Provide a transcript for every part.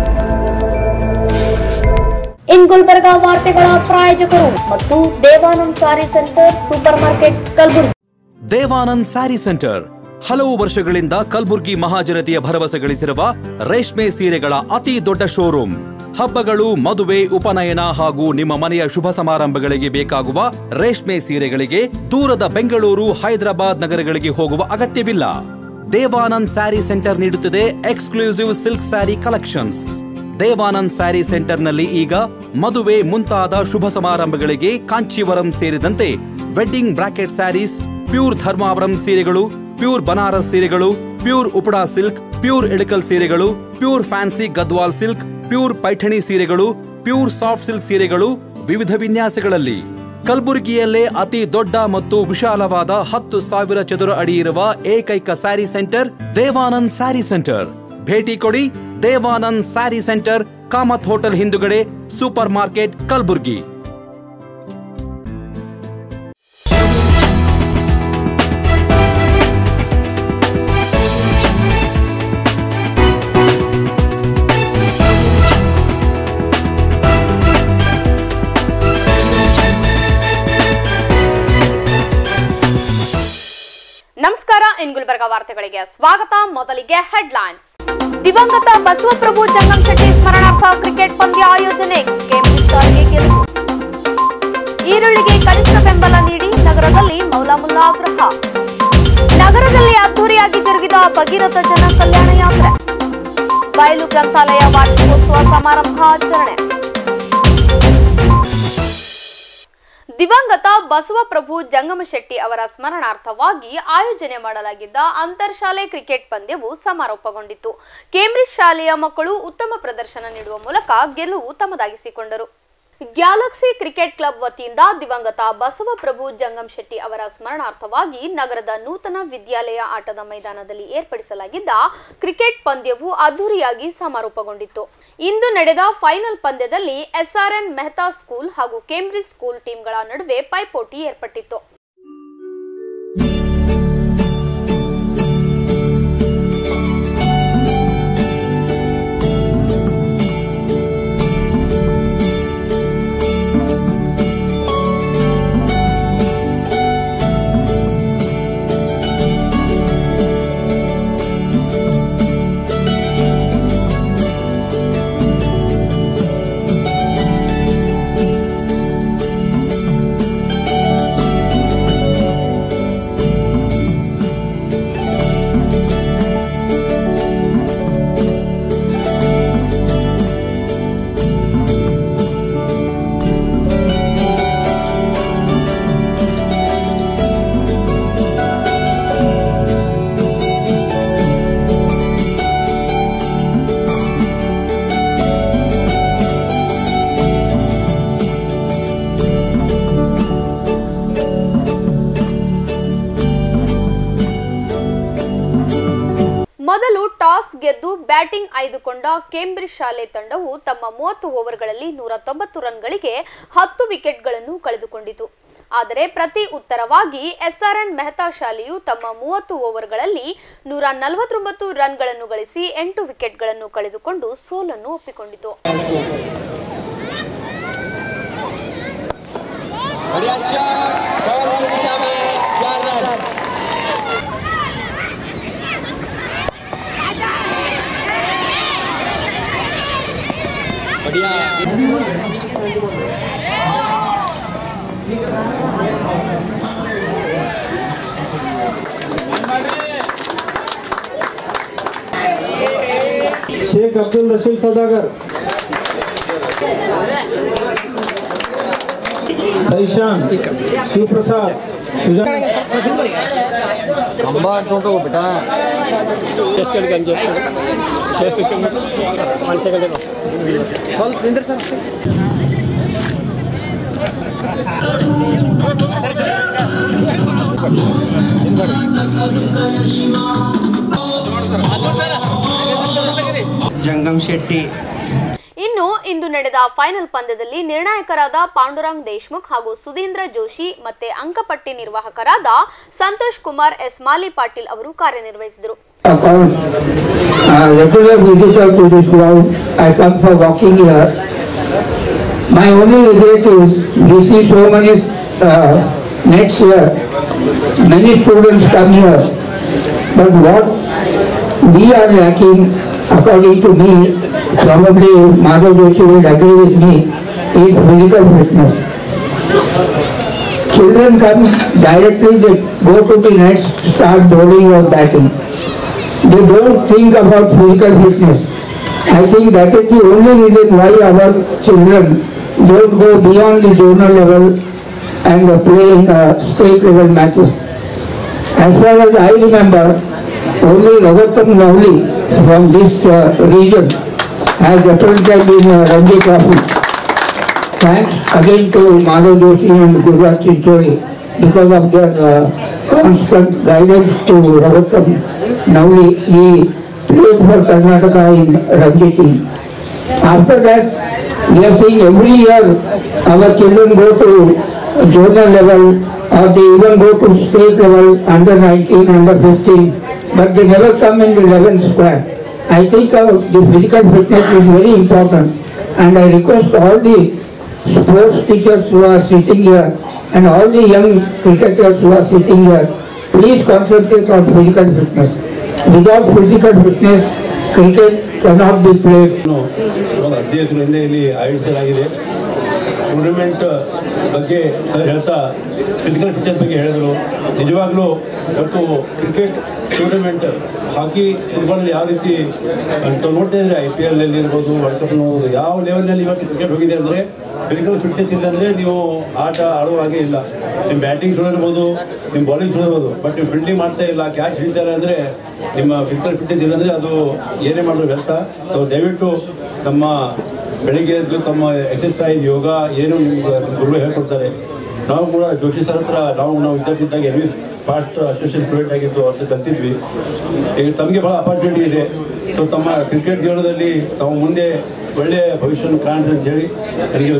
ಇನ್ ಗುಲ್ಬರ್ಗ ವಾರ್ತೆಗಳ ಪ್ರಾಯೋಜಕರು ಮತ್ತು Devanand sari centre super market Kalaburagi Devanand sari centre ಹಲವು ವರ್ಷಗಳಿಂದ ಕಲ್ಬುರ್ಗಿ ಮಹಾಜನತೆಯ ಭರವಸೆ ಗಳಿಸಿರುವ ರೇಷ್ಮೆ ಸೀರೆಗಳ ಅತಿ ದೊಡ್ಡ ಶೋರೂಮ್ ಹಬ್ಬಗಳು ಮದುವೆ ಉಪನಯನ ಹಾಗೂ ನಿಮ್ಮ ಮನೆಯ ಶುಭ ಸಮಾರಂಭಗಳಿಗೆ ಬೇಕಾಗುವ ರೇಷ್ಮೆ ಸೀರೆಗಳಿಗೆ ದೂರದ ಬೆಂಗಳೂರು ಹೈದರಾಬಾದ್ ನಗರಗಳಿಗೆ ಹೋಗುವ ಅಗತ್ಯವಿಲ್ಲ ದೇವಾನಂದ್ ಸ್ಯಾರಿ ಸೆಂಟರ್ ನೀಡುತ್ತಿದೆ exclusive silk sari collections Devanand sari ಸೆಂಟರ್ನಲ್ಲಿ ಈಗ ಮದುವೆ ಮುಂತಾದ ಶುಭ ಸಮಾರಂಭಗಳಿಗೆ ಕಾಂಚೀವರಂ ಸೇರಿದಂತೆ wedding bracket saris pure Dharmavaram ಸೀರೆಗಳು ಪ್ಯೂರ್ ಬನಾರಸ್ ಸೀರೆಗಳು pure Uppada silk pure Ilkal ಸೀರೆಗಳು pure fancy Gadwal silk pure Paithani ಸೀರೆಗಳು ಪ್ಯೂರ್ ಸಾಫ್ಟ್ ಸಿಲ್ಕ್ ಸೀರೆಗಳು ವಿವಿಧ ವಿನ್ಯಾಸಗಳಲ್ಲಿ ಕಲಬುರಗಿಯಲ್ಲೇ ಅತಿ ದೊಡ್ಡ ಮತ್ತು ವಿಶಾಲವಾದ ಹತ್ತು ಸಾವಿರ ಚದುರ ಅಡಿ ಇರುವ ಏಕೈಕ ಸ್ಯಾರಿ ಸೆಂಟರ್ ದೇವಾನಂದ್ ಸ್ಯಾರಿ ಸೆಂಟರ್ ಭೇಟಿ ಕೊಡಿ ದೇವಾನಂದ್ ಸ್ಯಾರಿ ಸೆಂಟರ್ ಕಾಮತ್ ಹೋಟೆಲ್ ಹಿಂದುಗಡೆ ಸೂಪರ್ ಮಾರ್ಕೆಟ್ ಕಲಬುರ್ಗಿ ನಮಸ್ಕಾರ ಇನ್ ಗುಲ್ಬರ್ಗ ವಾರ್ತೆಗಳಿಗೆ ಸ್ವಾಗತ ಮೊದಲಿಗೆ ಹೆಡ್ಲೈನ್ಸ್ ದಿವಂಗತ ಬಸವಪ್ರಭು ಜಂಗಮ್ ಶೆಟ್ಟಿ ಸ್ಮರಣಾರ್ಥ ಕ್ರಿಕೆಟ್ ಪಂದ್ಯ ಆಯೋಜನೆ ಕೇಂಬ್ರಿಡ್ಜ್ ಶಾಲೆಗೆ ಗೆಲುವು ಈರುಳ್ಳಿಗೆ ಕನಿಷ್ಠ ಬೆಂಬಲ ನೀಡಿ ನಗರದಲ್ಲಿ ಮೌಲಾಮುಲ್ಲಾ ಆಗ್ರಹ ನಗರದಲ್ಲಿ ಅದ್ದೂರಿಯಾಗಿ ಜರುಗಿದ ಭಗೀರಥ ಜನ ಕಲ್ಯಾಣ ಯಾತ್ರೆ ಬಯಲು ಗ್ರಂಥಾಲಯ ವಾರ್ಷಿಕೋತ್ಸವ ಸಮಾರಂಭ ಆಚರಣೆ ದಿವಂಗತ ಬಸವಪ್ರಭು ಜಂಗಮಶೆಟ್ಟಿ ಅವರ ಸ್ಮರಣಾರ್ಥವಾಗಿ ಆಯೋಜನೆ ಮಾಡಲಾಗಿದ್ದ ಅಂತರ್ಶಾಲೆ ಕ್ರಿಕೆಟ್ ಪಂದ್ಯವು ಸಮಾರೋಪಗೊಂಡಿತು ಕೇಂಬ್ರಿಡ್ಜ್ ಶಾಲೆಯ ಮಕ್ಕಳು ಉತ್ತಮ ಪ್ರದರ್ಶನ ನೀಡುವ ಮೂಲಕ ಗೆಲುವು ತಮ್ಮದಾಗಿಸಿಕೊಂಡರು ಗ್ಯಾಲಕ್ಸಿ ಕ್ರಿಕೆಟ್ ಕ್ಲಬ್ ವತಿಯಿಂದ ದಿವಂಗತ ಬಸವಪ್ರಭು ಜಂಗಮ್ ಶೆಟ್ಟಿ ಅವರ ಸ್ಮರಣಾರ್ಥವಾಗಿ ನಗರದ ನೂತನ ವಿದ್ಯಾಲಯ ಆಟದ ಮೈದಾನದಲ್ಲಿ ಏರ್ಪಡಿಸಲಾಗಿದ್ದ ಕ್ರಿಕೆಟ್ ಪಂದ್ಯವು ಅದ್ದೂರಿಯಾಗಿ ಸಮಾರೋಪಗೊಂಡಿತ್ತು ಇಂದು ನಡೆದ ಫೈನಲ್ ಪಂದ್ಯದಲ್ಲಿ ಎಸ್ಆರ್ಎನ್ ಮೆಹ್ತಾ ಸ್ಕೂಲ್ ಹಾಗೂ ಕೇಂಬ್ರಿಡ್ಜ್ ಸ್ಕೂಲ್ ಟೀಮ್ಗಳ ನಡುವೆ ಪೈಪೋಟಿ ಏರ್ಪಟ್ಟಿತ್ತು ಮೊದಲು ಟಾಸ್ ಗೆದ್ದು ಬ್ಯಾಟಿಂಗ್ ಆಯ್ದುಕೊಂಡ ಕೇಂಬ್ರಿಡ್ಜ್ ಶಾಲೆ ತಂಡವು ತಮ್ಮ ಮೂವತ್ತು ಓವರ್ಗಳಲ್ಲಿ ನೂರ ತೊಂಬತ್ತು ರನ್ಗಳಿಗೆ ಹತ್ತು ವಿಕೆಟ್ಗಳನ್ನು ಕಳೆದುಕೊಂಡಿತು ಆದರೆ ಪ್ರತಿ ಉತ್ತರವಾಗಿ ಎಸ್ಆರ್ಎನ್ ಮೆಹ್ತಾ ಶಾಲೆಯು ತಮ್ಮ ಮೂವತ್ತು ಓವರ್ಗಳಲ್ಲಿ ನೂರ ನಲವತ್ತೊಂಬತ್ತು ರನ್ಗಳನ್ನು ಗಳಿಸಿ ಎಂಟು ವಿಕೆಟ್ಗಳನ್ನು ಕಳೆದುಕೊಂಡು ಸೋಲನ್ನು ಒಪ್ಪಿಕೊಂಡಿತು बढ़िया शॉट बॉल की दिशा में चार रन बढ़िया शेख अब्दुल रशीद सौदागर सईशान शिवप्रसाद सुजान ಜಂಗಮ್ ಶೆಟ್ಟಿ ಇನ್ನು ಇನ್ನು ಇಂದು ನಡೆದ ಫೈನಲ್ ಪಂದ್ಯದಲ್ಲಿ ನಿರ್ಣಾಯಕರಾದ ಪಾಂಡುರಂಗ್ ದೇಶ್ಮುಖ್ ಹಾಗೂ ಸುಧೀಂದ್ರ ಜೋಶಿ ಮತ್ತೆ ಅಂಕಪಟ್ಟಿ ನಿರ್ವಾಹಕರಾದ ಸಂತೋಷ್ ಕುಮಾರ್ ಎಸ್ ಮಾಲಿ ಪಾಟೀಲ್ ಅವರು ಕಾರ್ಯನಿರ್ವಹಿಸಿದರು upon uh, regular visitor to this ground. I come for walking here. My only regret is we see so many uh, next year, many students come here. But what we are lacking, according to me, probably Madhav Joshi will agree with me, is physical fitness. Children come directly, they go to the nets, start bowling or batting they don't think about physical fitness. I think that is the only reason why our children don't go beyond the zonal level and uh, play in uh, state level matches. As far as I remember, only Raghatam Navli from this uh, region has represented in uh, Ranji Trophy. Thanks again to Madhav Joshi and Gujarat Chinchori because of their uh, constant guidance to Raghatam Navli. He played for Karnataka in Ranji team. After that, we are seeing every year our children go to zonal level or they even go to state level under 19, under 15, but they never come in the 11th square. I think uh, the physical fitness is very important and I request all the sports teachers who are sitting here and all the young cricketers who are sitting here, please concentrate on physical fitness. Without physical fitness, cricket cannot be played. ಒಂದು ಅಧ್ಯಕ್ಷರಿಂದ ಇಲ್ಲಿ ಆಯೋಜಿಸಲಾಗಿದೆ tournament ಬಗ್ಗೆ sir ಹೇಳ್ತಾ physical fitness ಬಗ್ಗೆ ಹೇಳಿದರು ನಿಜವಾಗ್ಲೂ ಇವತ್ತು cricket tournament hockey football ಯಾವ ರೀತಿ ಅಂತ ನೋಡ್ತಾ ಇದ್ರೆ ಐ ಪಿ ಎಲ್ ಇರ್ಬೋದು ವರ್ಲ್ಡ್ ಕಪ್ ನೋಡ್ಬೋದು ಯಾವ ಲೆವೆಲ್ನಲ್ಲಿ ಇವತ್ತು ಕ್ರಿಕೆಟ್ ಹೋಗಿದೆ ಅಂದರೆ ಫಿಸಿಕಲ್ ಫಿಟ್ನೆಸ್ ಇಲ್ಲ ಅಂದರೆ ನೀವು ಆಟ ಆಡುವ ಹಾಗೆ ಇಲ್ಲ ನಿಮ್ಮ ಬ್ಯಾಟಿಂಗ್ ಚಲೋ ಇರ್ಬೋದು ನಿಮ್ಮ ಬಾಲಿಂಗ್ ಚಲೋ ಇರ್ಬೋದು ಬಟ್ ನೀವು ಫೀಲ್ಡಿಂಗ್ ಮಾಡ್ತಾ ಇಲ್ಲ ಕ್ಯಾಚ್ ಹಿಡಿತಾರೆ ಅಂದರೆ ನಿಮ್ಮ ಫಿಸಿಕಲ್ ಫಿಟ್ನೆಸ್ ಇಲ್ಲ ಅಂದರೆ ಅದು ಏನೇ ಮಾಡಿದ್ರು ವ್ಯರ್ಥ ಸೊ ದಯವಿಟ್ಟು ತಮ್ಮ ಬೆಳಿಗ್ಗೆ ಎದ್ದು ತಮ್ಮ ಎಕ್ಸರ್ಸೈಸ್ ಯೋಗ ಏನು ನಿಮ್ಗೆ ಗುರು ಹೇಳ್ಕೊಡ್ತಾರೆ ನಾವು ಕೂಡ ಜೋಶಿ ಸರ್ ಹತ್ರ ನಾವು ನಾವು ವಿದ್ಯಾರ್ಥಿ ಇದ್ದಾಗ L V fast association student ಆಗಿದ್ದು ಅವ್ರ ಕಲ್ತಿದ್ವಿ ಈಗ ತಮಗೆ ಭಾಳ ಅಪಾರ್ಚುನಿಟಿ ಇದೆ ಸೊ ತಮ್ಮ ಕ್ರಿಕೆಟ್ ಜೀವನದಲ್ಲಿ ತಾವು ಮುಂದೆ ಒಳ್ಳೆಯ ಭವಿಷ್ಯವನ್ನು ಕಾಣ್ರಿ ಅಂತ ಹೇಳಿ ನನಗೆ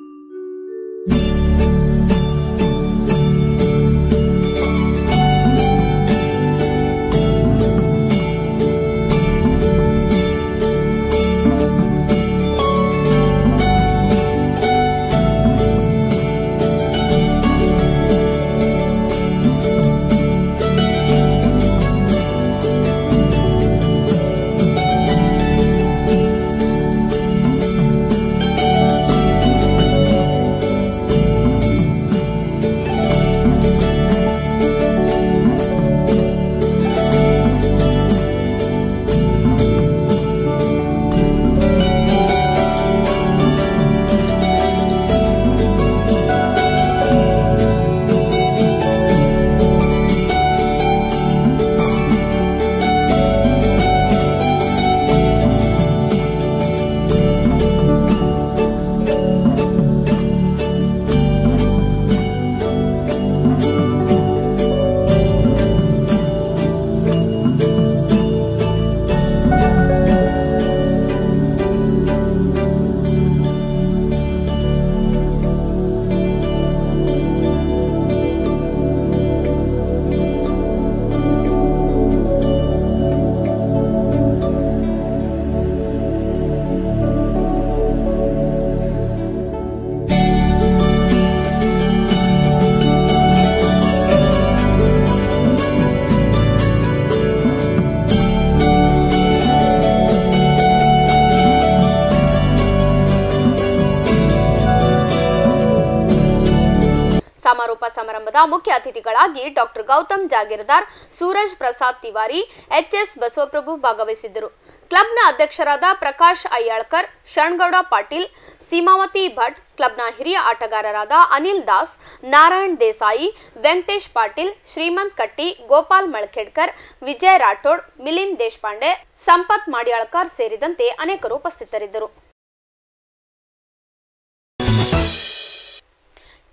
ಸಮಾರೋಪ ಸಮಾರಂಭದ ಮುಖ್ಯ ಅತಿಥಿಗಳಾಗಿ ಡಾಕ್ಟರ್ ಗೌತಮ್ ಜಾಗೀರ್ದಾರ್ ಸೂರಜ್ ಪ್ರಸಾದ್ ತಿವಾರಿ ಎಚ್ಎಸ್ ಬಸವಪ್ರಭು ಭಾಗವಹಿಸಿದ್ದರು ಕ್ಲಬ್ನ ಅಧ್ಯಕ್ಷರಾದ ಪ್ರಕಾಶ್ ಅಯ್ಯಾಳ್ಕರ್ ಶಣ್ಗೌಡ ಪಾಟೀಲ್ ಸೀಮಾವತಿ ಭಟ್ ಕ್ಲಬ್ನ ಹಿರಿಯ ಆಟಗಾರರಾದ ಅನಿಲ್ ದಾಸ್ ನಾರಾಯಣ್ ದೇಸಾಯಿ ವೆಂಕಟೇಶ್ ಪಾಟೀಲ್ ಶ್ರೀಮಂತ್ ಕಟ್ಟಿ ಗೋಪಾಲ್ ಮಳ್ಖೇಡ್ಕರ್ ವಿಜಯ್ ರಾಠೋಡ್ ಮಿಲಿಂದ್ ದೇಶಪಾಂಡೆ ಸಂಪತ್ ಮಾಡ್ಯಾಳ್ಕರ್ ಸೇರಿದಂತೆ ಅನೇಕರು ಉಪಸ್ಥಿತರಿದ್ದರು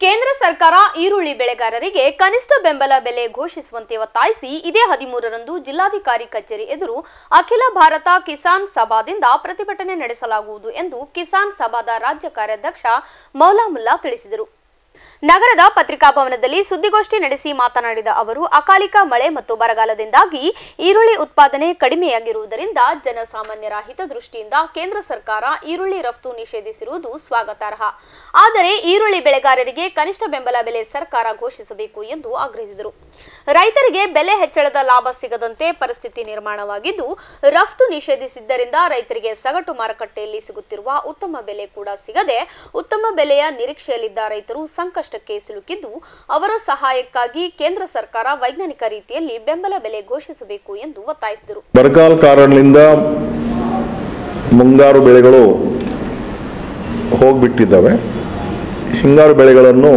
ಕೇಂದ್ರ ಸರ್ಕಾರ ಈರುಳ್ಳಿ ಬೆಳೆಗಾರರಿಗೆ ಕನಿಷ್ಠ ಬೆಂಬಲ ಬೆಲೆ ಘೋಷಿಸುವಂತೆ ಒತ್ತಾಯಿಸಿ ಇದೇ ಹದಿಮೂರರಂದು ಜಿಲ್ಲಾಧಿಕಾರಿ ಕಚೇರಿ ಎದುರು ಅಖಿಲ ಭಾರತ ಕಿಸಾನ್ ಸಭಾದಿಂದ ಪ್ರತಿಭಟನೆ ನಡೆಸಲಾಗುವುದು ಎಂದು ಕಿಸಾನ್ ಸಭಾದ ರಾಜ್ಯ ಕಾರ್ಯಾಧ್ಯಕ್ಷ ಮೌಲಾ ಮುಲ್ಲಾ ತಿಳಿಸಿದರು ನಗರದ ಪತ್ರಿಕಾಭವನದಲ್ಲಿ ಸುದ್ದಿಗೋಷ್ಠಿ ನಡೆಸಿ ಮಾತನಾಡಿದ ಅವರು ಅಕಾಲಿಕ ಮಳೆ ಮತ್ತು ಬರಗಾಲದಿಂದಾಗಿ ಈರುಳ್ಳಿ ಉತ್ಪಾದನೆ ಕಡಿಮೆಯಾಗಿರುವುದರಿಂದ ಜನಸಾಮಾನ್ಯರ ಹಿತದೃಷ್ಟಿಯಿಂದ ಕೇಂದ್ರ ಸರ್ಕಾರ ಈರುಳ್ಳಿ ರಫ್ತು ನಿಷೇಧಿಸಿರುವುದು ಸ್ವಾಗತಾರ್ಹ ಆದರೆ ಈರುಳ್ಳಿ ಬೆಳೆಗಾರರಿಗೆ ಕನಿಷ್ಠ ಬೆಂಬಲ ಬೆಲೆ ಸರ್ಕಾರ ಘೋಷಿಸಬೇಕು ಎಂದು ಆಗ್ರಹಿಸಿದರು ರೈತರಿಗೆ ಬೆಲೆ ಹೆಚ್ಚಳದ ಲಾಭ ಸಿಗದಂತೆ ಪರಿಸ್ಥಿತಿ ನಿರ್ಮಾಣವಾಗಿದ್ದು ರಫ್ತು ನಿಷೇಧಿಸಿದ್ದರಿಂದ ರೈತರಿಗೆ ಸಗಟು ಮಾರುಕಟ್ಟೆಯಲ್ಲಿ ಸಿಗುತ್ತಿರುವ ಉತ್ತಮ ಬೆಲೆ ಕೂಡ ಸಿಗದೆ ಉತ್ತಮ ಬೆಲೆಯ ನಿರೀಕ್ಷೆಯಲ್ಲಿದ್ದ ರೈತರು ಸಂಕಷ್ಟಕ್ಕೆ ಸಿಲುಕಿದ್ದು ಅವರ ಸಹಾಯಕ್ಕಾಗಿ ಕೇಂದ್ರ ಸರ್ಕಾರ ವೈಜ್ಞಾನಿಕ ರೀತಿಯಲ್ಲಿ ಬೆಂಬಲ ಬೆಲೆ ಘೋಷಿಸಬೇಕು ಎಂದು ಒತ್ತಾಯಿಸಿದರು ಬರಗಾಲ ಕಾರಣದಿಂದ ಮುಂಗಾರು ಬೆಳೆಗಳು ಹೋಗ್ಬಿಟ್ಟಿದ್ದಾವೆ ಹಿಂಗಾರು ಬೆಳೆಗಳನ್ನು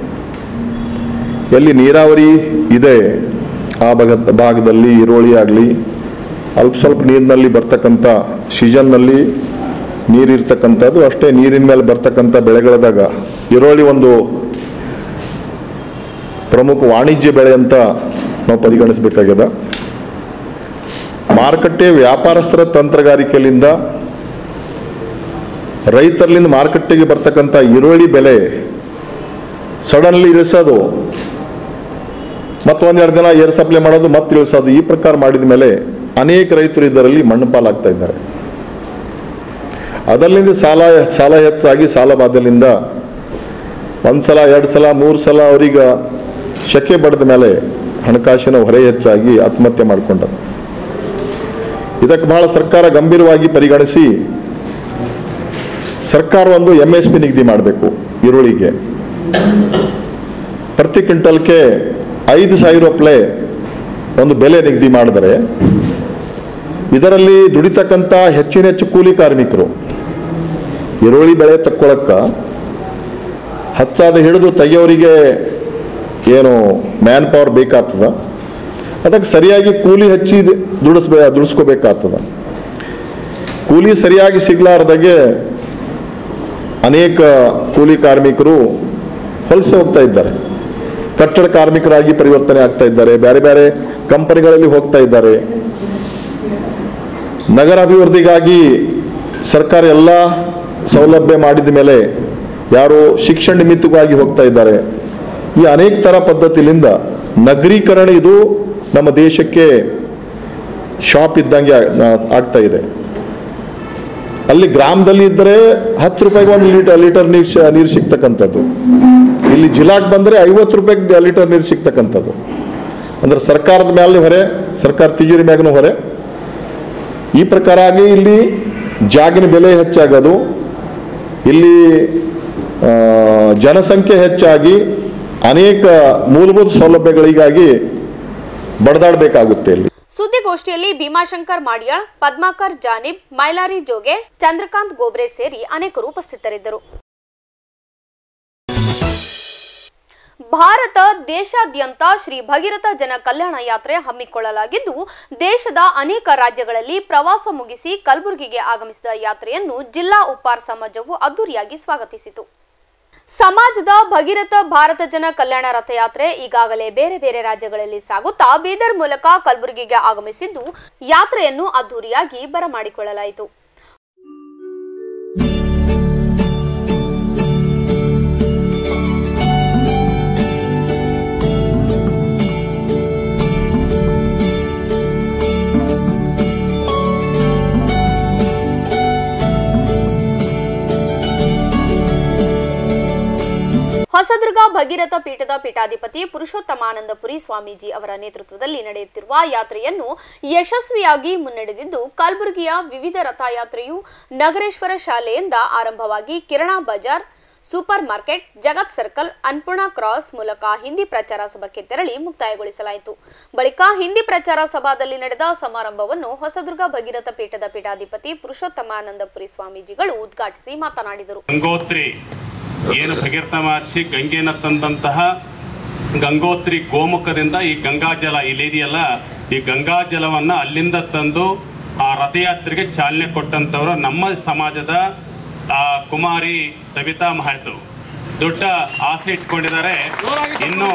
ಎಲ್ಲಿ ನೀರಾವರಿ ಇದೆ ಆ ಭಾಗ ಭಾಗದಲ್ಲಿ ಈರುಳ್ಳಿ ಆಗಲಿ ಅಲ್ಪ ಸ್ವಲ್ಪ ನೀರಿನಲ್ಲಿ ಬರ್ತಕ್ಕಂಥ ಸೀಸನ್ನಲ್ಲಿ ನೀರಿರ್ತಕ್ಕಂಥದ್ದು ಅಷ್ಟೇ ನೀರಿನ ಮೇಲೆ ಬರ್ತಕ್ಕಂಥ ಬೆಳೆಗಳದಾಗ ಈರುಳ್ಳಿ ಒಂದು ಪ್ರಮುಖ ವಾಣಿಜ್ಯ ಬೆಳೆ ಅಂತ ನಾವು ಪರಿಗಣಿಸಬೇಕಾಗ್ಯದ ಮಾರುಕಟ್ಟೆ ವ್ಯಾಪಾರಸ್ಥರ ತಂತ್ರಗಾರಿಕೆಯಿಂದ ರೈತರಲ್ಲಿಂದ ಮಾರುಕಟ್ಟೆಗೆ ಬರ್ತಕ್ಕಂಥ ಈರುಳ್ಳಿ ಬೆಲೆ ಸಡನ್ಲಿ ಇಳಿಸೋದು ಮತ್ತು ಒಂದೆರಡು ದಿನ ಏರ್ ಸಪ್ಲೈ ಮಾಡೋದು ಮತ್ತೆ ಇಳಿಸೋದು ಈ ಪ್ರಕಾರ ಮಾಡಿದ ಮೇಲೆ ಅನೇಕ ರೈತರು ಇದರಲ್ಲಿ ಮಣ್ಣು ಪಾಲಾಗ್ತಾ ಇದ್ದಾರೆ ಅದರಿಂದ ಸಾಲ ಸಾಲ ಹೆಚ್ಚಾಗಿ ಸಾಲ ಬಾಧಲಿಂದ ಒಂದು ಸಲ ಎರಡು ಸಲ ಮೂರು ಸಲ ಅವರಿಗೆ ಶಕೆ ಬಡ್ದ ಮೇಲೆ ಹಣಕಾಸಿನ ಹೊರೆ ಹೆಚ್ಚಾಗಿ ಆತ್ಮಹತ್ಯೆ ಮಾಡಿಕೊಂಡರು ಇದಕ್ಕೆ ಬಹಳ ಸರ್ಕಾರ ಗಂಭೀರವಾಗಿ ಪರಿಗಣಿಸಿ ಸರ್ಕಾರ ಒಂದು ಎಮ್ ಎಸ್ ಪಿ ನಿಗದಿ ಮಾಡಬೇಕು ಈರುಳ್ಳಿಗೆ ಪ್ರತಿ ಕ್ವಿಂಟಲ್ಗೆ ಐದು ಸಾವಿರ ರೂಪಾಯಿ ಒಂದು ಬೆಲೆ ನಿಗದಿ ಮಾಡಿದರೆ ಇದರಲ್ಲಿ ದುಡಿತಕ್ಕಂಥ ಹೆಚ್ಚಿನ ಹೆಚ್ಚು ಕೂಲಿ ಕಾರ್ಮಿಕರು ಈರುಳ್ಳಿ ಬೆಳೆ ತಕ್ಕೊಳಕ್ಕ ಹಚ್ಚಾದ ಹಿಡಿದು ತೆಗೆಯೋರಿಗೆ ಏನು ಮ್ಯಾನ್ ಪವರ್ ಬೇಕಾಗ್ತದ ಅದಕ್ಕೆ ಸರಿಯಾಗಿ ಕೂಲಿ ಹಚ್ಚಿ ದುಡಿಸ್ಬೇ ದುಡಿಸ್ಕೋಬೇಕಾಗ್ತದ ಕೂಲಿ ಸರಿಯಾಗಿ ಸಿಗ್ಲಾರ್ದಾಗೆ ಅನೇಕ ಕೂಲಿ ಕಾರ್ಮಿಕರು ಹೊಲಸೆ ಹೋಗ್ತಾ ಇದ್ದಾರೆ ಕಟ್ಟಡ ಕಾರ್ಮಿಕರಾಗಿ ಪರಿವರ್ತನೆ ಆಗ್ತಾ ಇದ್ದಾರೆ ಬೇರೆ ಬೇರೆ ಕಂಪನಿಗಳಲ್ಲಿ ಹೋಗ್ತಾ ಇದ್ದಾರೆ ನಗರ ಅಭಿವೃದ್ಧಿಗಾಗಿ ಸರ್ಕಾರ ಎಲ್ಲ ಸೌಲಭ್ಯ ಮಾಡಿದ ಮೇಲೆ ಯಾರು ಶಿಕ್ಷಣ ನಿಮಿತ್ತವಾಗಿ ಹೋಗ್ತಾ ಇದ್ದಾರೆ ಈ ಅನೇಕ ಥರ ಪದ್ಧತಿಯಿಂದ ನಗರೀಕರಣ ಇದು ನಮ್ಮ ದೇಶಕ್ಕೆ ಶಾಪ್ ಇದ್ದಂಗೆ ಆ- ಆಗ್ತಾ ಇದೆ ಅಲ್ಲಿ ಗ್ರಾಮದಲ್ಲಿ ಇದ್ದರೆ ಹತ್ತು ರೂಪಾಯಿಗೆ ಒಂದು ಲೀಟರ್ ಲೀಟರ್ ನೀರು ಶ- ನೀರು ಸಿಗ್ತಕ್ಕಂಥದ್ದು ಇಲ್ಲಿ ಜಿಲ್ಲಾಕ್ ಬಂದರೆ ಐವತ್ತು ರೂಪಾಯಿಗೆ ಲೀಟರ್ ನೀರು ಸಿಗ್ತಕ್ಕಂಥದ್ದು ಅಂದ್ರೆ ಸರ್ಕಾರದ ಮೇಲೆ ಹೊರೆ ಸರ್ಕಾರ ತಿಜೋರಿ ಮ್ಯಾಗನೂ ಹೊರೆ ಈ ಪ್ರಕಾರ ಆಗಿ ಇಲ್ಲಿ ಜಾಗಿನ ಬೆಲೆ ಹೆಚ್ಚಾಗೋದು ಇಲ್ಲಿ ಆ, ಜನಸಂಖ್ಯೆ ಹೆಚ್ಚಾಗಿ ಅನೇಕ ಮೂಲಭೂತ ಸೌಲಭ್ಯಗಳಿಗಾಗಿ ಬಡದಾಡಬೇಕಾಗುತ್ತೆ ಇಲ್ಲಿ ಸುದ್ದಿಗೋಷ್ಠಿಯಲ್ಲಿ ಭೀಮಾಶಂಕರ್ ಮಾಡ್ಯಾಳ್ ಪದ್ಮಾಕರ್ ಜಾನಿಬ್ ಮೈಲಾರಿ ಜೋಗೆ ಚಂದ್ರಕಾಂತ್ ಗೋಬ್ರೆ ಸೇರಿ ಅನೇಕರು ಉಪಸ್ಥಿತರಿದ್ದರು ಭಾರತ ದೇಶಾದ್ಯಂತ ಶ್ರೀ ಭಗೀರಥ ಜನ ಕಲ್ಯಾಣ ಯಾತ್ರೆ ಹಮ್ಮಿಕೊಳ್ಳಲಾಗಿದ್ದು ದೇಶದ ಅನೇಕ ರಾಜ್ಯಗಳಲ್ಲಿ ಪ್ರವಾಸ ಮುಗಿಸಿ ಕಲಬುರಗಿಗೆ ಆಗಮಿಸಿದ ಯಾತ್ರೆಯನ್ನು ಜಿಲ್ಲಾ ಉಪ್ಪಾರ್ ಸಮಾಜವು ಅದ್ದೂರಿಯಾಗಿ ಸ್ವಾಗತಿಸಿತು ಸಮಾಜದ ಭಗೀರಥ ಭಾರತ ಜನ ಕಲ್ಯಾಣ ರಥಯಾತ್ರೆ ಈಗಾಗಲೇ ಬೇರೆ ಬೇರೆ ರಾಜ್ಯಗಳಲ್ಲಿ ಸಾಗುತ್ತಾ ಬೀದರ್ ಮೂಲಕ ಕಲಬುರಗಿಗೆ ಆಗಮಿಸಿದ್ದು ಯಾತ್ರೆಯನ್ನು ಅದ್ದೂರಿಯಾಗಿ ಬರಮಾಡಿಕೊಳ್ಳಲಾಯಿತು ಹೊಸದುರ್ಗ ಭಗೀರಥ ಪೀಠದ ಪೀಠಾಧಿಪತಿ ಪುರುಷೋತ್ತಮಾನಂದಪುರಿ ಸ್ವಾಮೀಜಿ ಅವರ ನೇತೃತ್ವದಲ್ಲಿ ನಡೆಯುತ್ತಿರುವ ಯಾತ್ರೆಯನ್ನು ಯಶಸ್ವಿಯಾಗಿ ಮುನ್ನಡೆದಿದ್ದು ಕಲಬುರಗಿಯ ವಿವಿಧ ರಥಯಾತ್ರೆಯು ನಗರೇಶ್ವರ ಶಾಲೆಯಿಂದ ಆರಂಭವಾಗಿ Kirana Bazaar super market Jagat circle Annapurna cross ಮೂಲಕ ಹಿಂದಿ ಪ್ರಚಾರ ಸಭಕ್ಕೆ ತೆರಳಿ ಮುಕ್ತಾಯಗೊಳಿಸಲಾಯಿತು ಬಳಿಕ ಹಿಂದಿ ಪ್ರಚಾರ ಸಭಾದಲ್ಲಿ ನಡೆದ ಸಮಾರಂಭವನ್ನು ಹೊಸದುರ್ಗ ಭಗೀರಥ ಪೀಠದ ಪೀಠಾಧಿಪತಿ ಪುರುಷೋತ್ತಮಾನಂದಪುರಿ ಸ್ವಾಮೀಜಿಗಳು ಉದ್ಘಾಟಿಸಿ ಮಾತನಾಡಿದರು ಗಂಗೋತ್ರಿ ಏನು ಭಗೀರಥ ಮಹರ್ಷಿ ಗಂಗೆನ ತಂದಂತಹ ಗಂಗೋತ್ರಿ ಗೋಮುಖದಿಂದ ಈ ಗಂಗಾಜಲ ಇಲ್ಲಿದೆಯಲ್ಲ ಈ ಗಂಗಾಜಲವನ್ನ ಅಲ್ಲಿಂದ ತಂದು ಆ ರಥಯಾತ್ರೆಗೆ ಚಾಲನೆ ಕೊಟ್ಟಂತವರು ನಮ್ಮ ಸಮಾಜದ ಆ ಕುಮಾರಿ ಸವಿತಾ ಮಹತು ದೊಡ್ಡ ಆಸೆ ಇಟ್ಕೊಂಡಿದ್ದಾರೆ ಇನ್ನು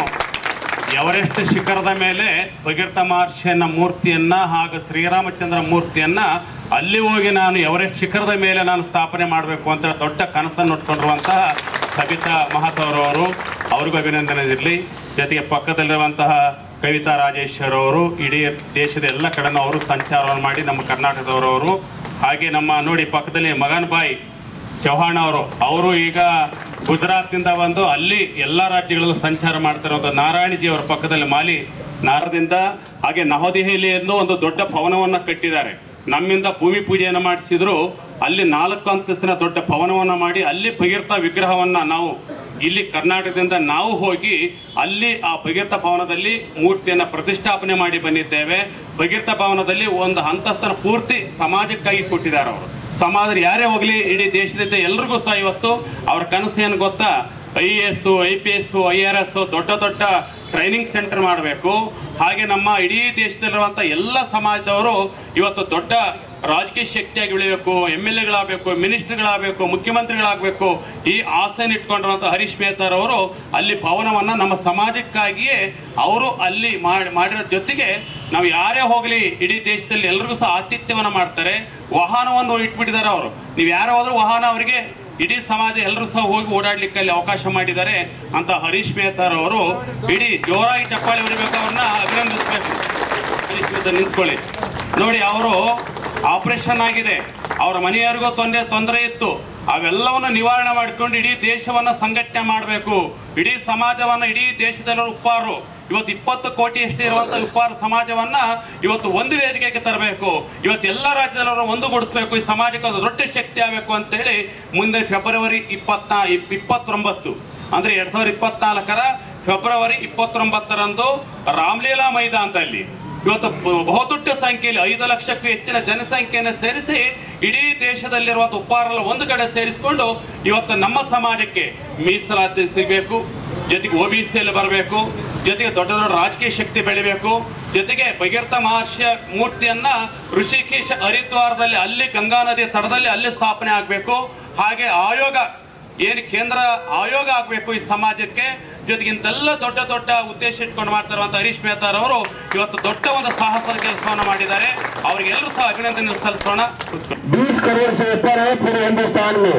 ಎವರೆಸ್ಟ್ ಶಿಖರದ ಮೇಲೆ ಭಗೀರಥ ಮಹರ್ಷಿಯನ್ನ ಮೂರ್ತಿಯನ್ನ ಹಾಗೂ ಶ್ರೀರಾಮಚಂದ್ರ ಮೂರ್ತಿಯನ್ನ ಅಲ್ಲಿ ಹೋಗಿ ನಾನು ಎವರೆಸ್ಟ್ ಶಿಖರದ ಮೇಲೆ ನಾನು ಸ್ಥಾಪನೆ ಮಾಡಬೇಕು ಅಂತ ದೊಡ್ಡ ಕನಸನ್ನು ಉಟ್ಕೊಂಡಿರುವಂತಹ ಸಬಿತಾ ಮಹಾತವರವರು ಅವ್ರಿಗೂ ಅಭಿನಂದನೆ ಇರಲಿ ಜೊತೆಗೆ ಪಕ್ಕದಲ್ಲಿರುವಂತಹ ಕವಿತಾ ರಾಜೇಶ್ವರ್ ಅವರು ಇಡೀ ದೇಶದ ಎಲ್ಲ ಕಡೆನೂ ಅವರು ಸಂಚಾರವನ್ನು ಮಾಡಿ ನಮ್ಮ ಕರ್ನಾಟಕದವರವರು ಹಾಗೆ ನಮ್ಮ ನೋಡಿ ಪಕ್ಕದಲ್ಲಿ ಮಗನ್ ಬಾಯಿ ಚೌಹಾಣ್ ಅವರು ಅವರು ಈಗ ಗುಜರಾತ್ನಿಂದ ಬಂದು ಅಲ್ಲಿ ಎಲ್ಲ ರಾಜ್ಯಗಳಲ್ಲೂ ಸಂಚಾರ ಮಾಡ್ತಿರೋದು ನಾರಾಯಣಜಿ ಅವರ ಪಕ್ಕದಲ್ಲಿ ಮಾಲಿ ನಾರದಿಂದ ಹಾಗೆ ನವದೆಹಲಿಯನ್ನು ಒಂದು ದೊಡ್ಡ ಭವನವನ್ನು ಕಟ್ಟಿದ್ದಾರೆ ನಮ್ಮಿಂದ ಭೂಮಿ ಪೂಜೆಯನ್ನು ಮಾಡಿಸಿದ್ರು ಅಲ್ಲಿ ನಾಲ್ಕು ಅಂತಸ್ತಿನ ದೊಡ್ಡ ಭವನವನ್ನು ಮಾಡಿ ಅಲ್ಲಿ ಭಗೀರಥ ವಿಗ್ರಹವನ್ನ ನಾವು ಇಲ್ಲಿ ಕರ್ನಾಟಕದಿಂದ ನಾವು ಹೋಗಿ ಅಲ್ಲಿ ಆ ಭಗೀರಥ ಭವನದಲ್ಲಿ ಮೂರ್ತಿಯನ್ನು ಪ್ರತಿಷ್ಠಾಪನೆ ಮಾಡಿ ಬಂದಿದ್ದೇವೆ ಭಗೀರಥ ಭವನದಲ್ಲಿ ಒಂದು ಅಂತಸ್ತನ ಪೂರ್ತಿ ಸಮಾಜಕ್ಕಾಗಿ ಕೊಟ್ಟಿದ್ದಾರೆ ಅವರು ಸಮಾಜ ಯಾರೇ ಹೋಗಲಿ ಇಡೀ ದೇಶದಿಂದ ಎಲ್ರಿಗೂ ಸಹ ಇವತ್ತು ಅವ್ರ ಕನಸು ಏನು ಗೊತ್ತಾ I A S I P S I R S ದೊಡ್ಡ ದೊಡ್ಡ ಟ್ರೈನಿಂಗ್ ಸೆಂಟರ್ ಮಾಡಬೇಕು ಹಾಗೆ ನಮ್ಮ ಇಡೀ ದೇಶದಲ್ಲಿರುವಂಥ ಎಲ್ಲ ಸಮಾಜದವರು ಇವತ್ತು ದೊಡ್ಡ ರಾಜಕೀಯ ಶಕ್ತಿಯಾಗಿ ಬೆಳಿಬೇಕು ಎಮ್ ಎಲ್ ಎಗಳಾಗಬೇಕು ಮಿನಿಸ್ಟರ್ಗಳಾಗಬೇಕು ಮುಖ್ಯಮಂತ್ರಿಗಳಾಗಬೇಕು ಈ ಆಸೆನ ಇಟ್ಕೊಂಡಿರುವಂಥ ಹರೀಶ್ ಮೇಹ್ತಾರ್ ಅವರು ಅಲ್ಲಿ ಭವನವನ್ನು ನಮ್ಮ ಸಮಾಜಕ್ಕಾಗಿಯೇ ಅವರು ಅಲ್ಲಿ ಮಾಡಿ ಮಾಡಿರೋ ಜೊತೆಗೆ ನಾವು ಯಾರೇ ಹೋಗಲಿ ಇಡೀ ದೇಶದಲ್ಲಿ ಎಲ್ರಿಗೂ ಸಹ ಆತಿಥ್ಯವನ್ನು ಮಾಡ್ತಾರೆ ವಾಹನವನ್ನು ಇಟ್ಬಿಟ್ಟಿದ್ದಾರೆ ಅವರು ನೀವು ಯಾರು ಹೋದ್ರೂ ವಾಹನ ಅವರಿಗೆ ಇಡೀ ಸಮಾಜ ಎಲ್ಲರೂ ಸಹ ಹೋಗಿ ಓಡಾಡ್ಲಿಕ್ಕೆ ಅಲ್ಲಿ ಅವಕಾಶ ಮಾಡಿದ್ದಾರೆ ಅಂತ ಹರೀಶ್ ಮೇಹ್ತಾರ್ ಅವರು ಇಡೀ ಜೋರಾಗಿ ಚಪ್ಪಾಳಿ ಹೊಡಿಬೇಕು ಅವ್ರನ್ನ ಅಭಿನಂದಿಸಬೇಕು ಹರೀಶ್ ಮೇಹ್ತಾರ್ ನಿಂತ್ಕೊಳ್ಳಿ ನೋಡಿ ಅವರು ಆಪರೇಷನ್ ಆಗಿದೆ ಅವರ ಮನೆಯವರಿಗೂ ತೊಂದರೆ ತೊಂದರೆ ಇತ್ತು ಅವೆಲ್ಲವನ್ನು ನಿವಾರಣೆ ಮಾಡಿಕೊಂಡು ಇಡೀ ದೇಶವನ್ನ ಸಂಘಟನೆ ಮಾಡಬೇಕು ಇಡೀ ಸಮಾಜವನ್ನ ಇಡೀ ದೇಶದಲ್ಲಿರೋ ಉಪ್ಪಾರು ಇವತ್ತು ಇಪ್ಪತ್ತು ಕೋಟಿ ಅಷ್ಟೇ ಇರುವಂತ ಉಪ್ಪಾರ ಸಮಾಜವನ್ನ ಇವತ್ತು ಒಂದು ವೇದಿಕೆಗೆ ತರಬೇಕು ಇವತ್ತು ಎಲ್ಲ ರಾಜ್ಯದಲ್ಲೂ ಒಂದುಗೂಡಿಸ್ಬೇಕು ಈ ಸಮಾಜಕ್ಕೆ ಒಂದು ದೊಡ್ಡ ಶಕ್ತಿ ಆಗಬೇಕು ಅಂತೇಳಿ ಮುಂದೆ ಫೆಬ್ರವರಿ ಇಪ್ಪತ್ನಾ ಇಪ್- ಇಪ್ಪತ್ತೊಂಬತ್ತು ಅಂದ್ರೆ ಎರಡ್ ಸಾವಿರದ ಇಪ್ಪತ್ನಾಲ್ಕರ ಫೆಬ್ರವರಿ ಇಪ್ಪತ್ತೊಂಬತ್ತರಂದು ರಾಮ್ಲೀಲಾ ಮೈದಾನದಲ್ಲಿ ಇವತ್ತು ಬ- ಬಹುದೊಡ್ಡ ಸಂಖ್ಯೆಯಲ್ಲಿ ಐದು ಲಕ್ಷಕ್ಕೂ ಹೆಚ್ಚಿನ ಜನಸಂಖ್ಯೆಯನ್ನು ಸೇರಿಸಿ ಇಡೀ ದೇಶದಲ್ಲಿರುವ ಉಪ್ಪಾರಲ್ಲ ಒಂದು ಕಡೆ ಸೇರಿಸಿಕೊಂಡು ಇವತ್ತು ನಮ್ಮ ಸಮಾಜಕ್ಕೆ ಮೀಸಲಾತಿ ಸಿಗಬೇಕು ಜೊತೆಗೆ ಒ ಬಿ ಸಿಯಲ್ಲಿ ಬರಬೇಕು ಜೊತೆಗೆ ದೊಡ್ಡ ದೊಡ್ಡ ರಾಜಕೀಯ ಶಕ್ತಿ ಬೆಳಿಬೇಕು ಜೊತೆಗೆ ಭಗೀರಥ ಮಹರ್ಷಿಯ ಮೂರ್ತಿಯನ್ನ ಋಷಿಕೇಶ ಹರಿದ್ವಾರದಲ್ಲಿ ಅಲ್ಲಿ ಗಂಗಾ ನದಿಯ ತಡದಲ್ಲಿ ಅಲ್ಲಿ ಸ್ಥಾಪನೆ ಆಗಬೇಕು ಹಾಗೆ ಆಯೋಗ ಏನು ಕೇಂದ್ರ ಆಯೋಗ ಆಗಬೇಕು ಈ ಸಮಾಜಕ್ಕೆ ಜೊತೆಗೆ ಇಂತೆಲ್ಲ ದೊಡ್ಡ ದೊಡ್ಡ ಉದ್ದೇಶ ಇಟ್ಕೊಂಡು ಮಾಡ್ತಿರುವಂತ ಹರೀಶ್ ಮೇಹ್ತಾರ್ ಅವರು ಇವತ್ತು ದೊಡ್ಡ ಒಂದು ಸಾಹಸದ ಕೆಲಸವನ್ನು ಮಾಡಿದ್ದಾರೆ ಅವರಿಗೆಲ್ಲರೂ ಸಹ ಅಭಿನಂದನೆ ಸಲ್ಲಿಸೋಣ बीस करोड़ से ऊपर है पूरे हिंदुस्तान में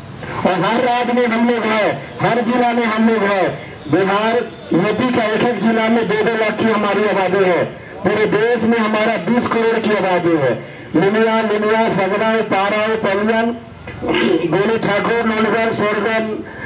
और हर राज्य में हम लोग हैं हर जिला में हम लोग हैं बिहार यूपी का एक एक जिला में दो दो लाख की हमारी आबादी है पूरे देश में हमारा 20 करोड़ की आबादी है लिनिया लिनिया सगराय पाराय पलियन गोली ठाकुर नोनगढ़ सोरगढ़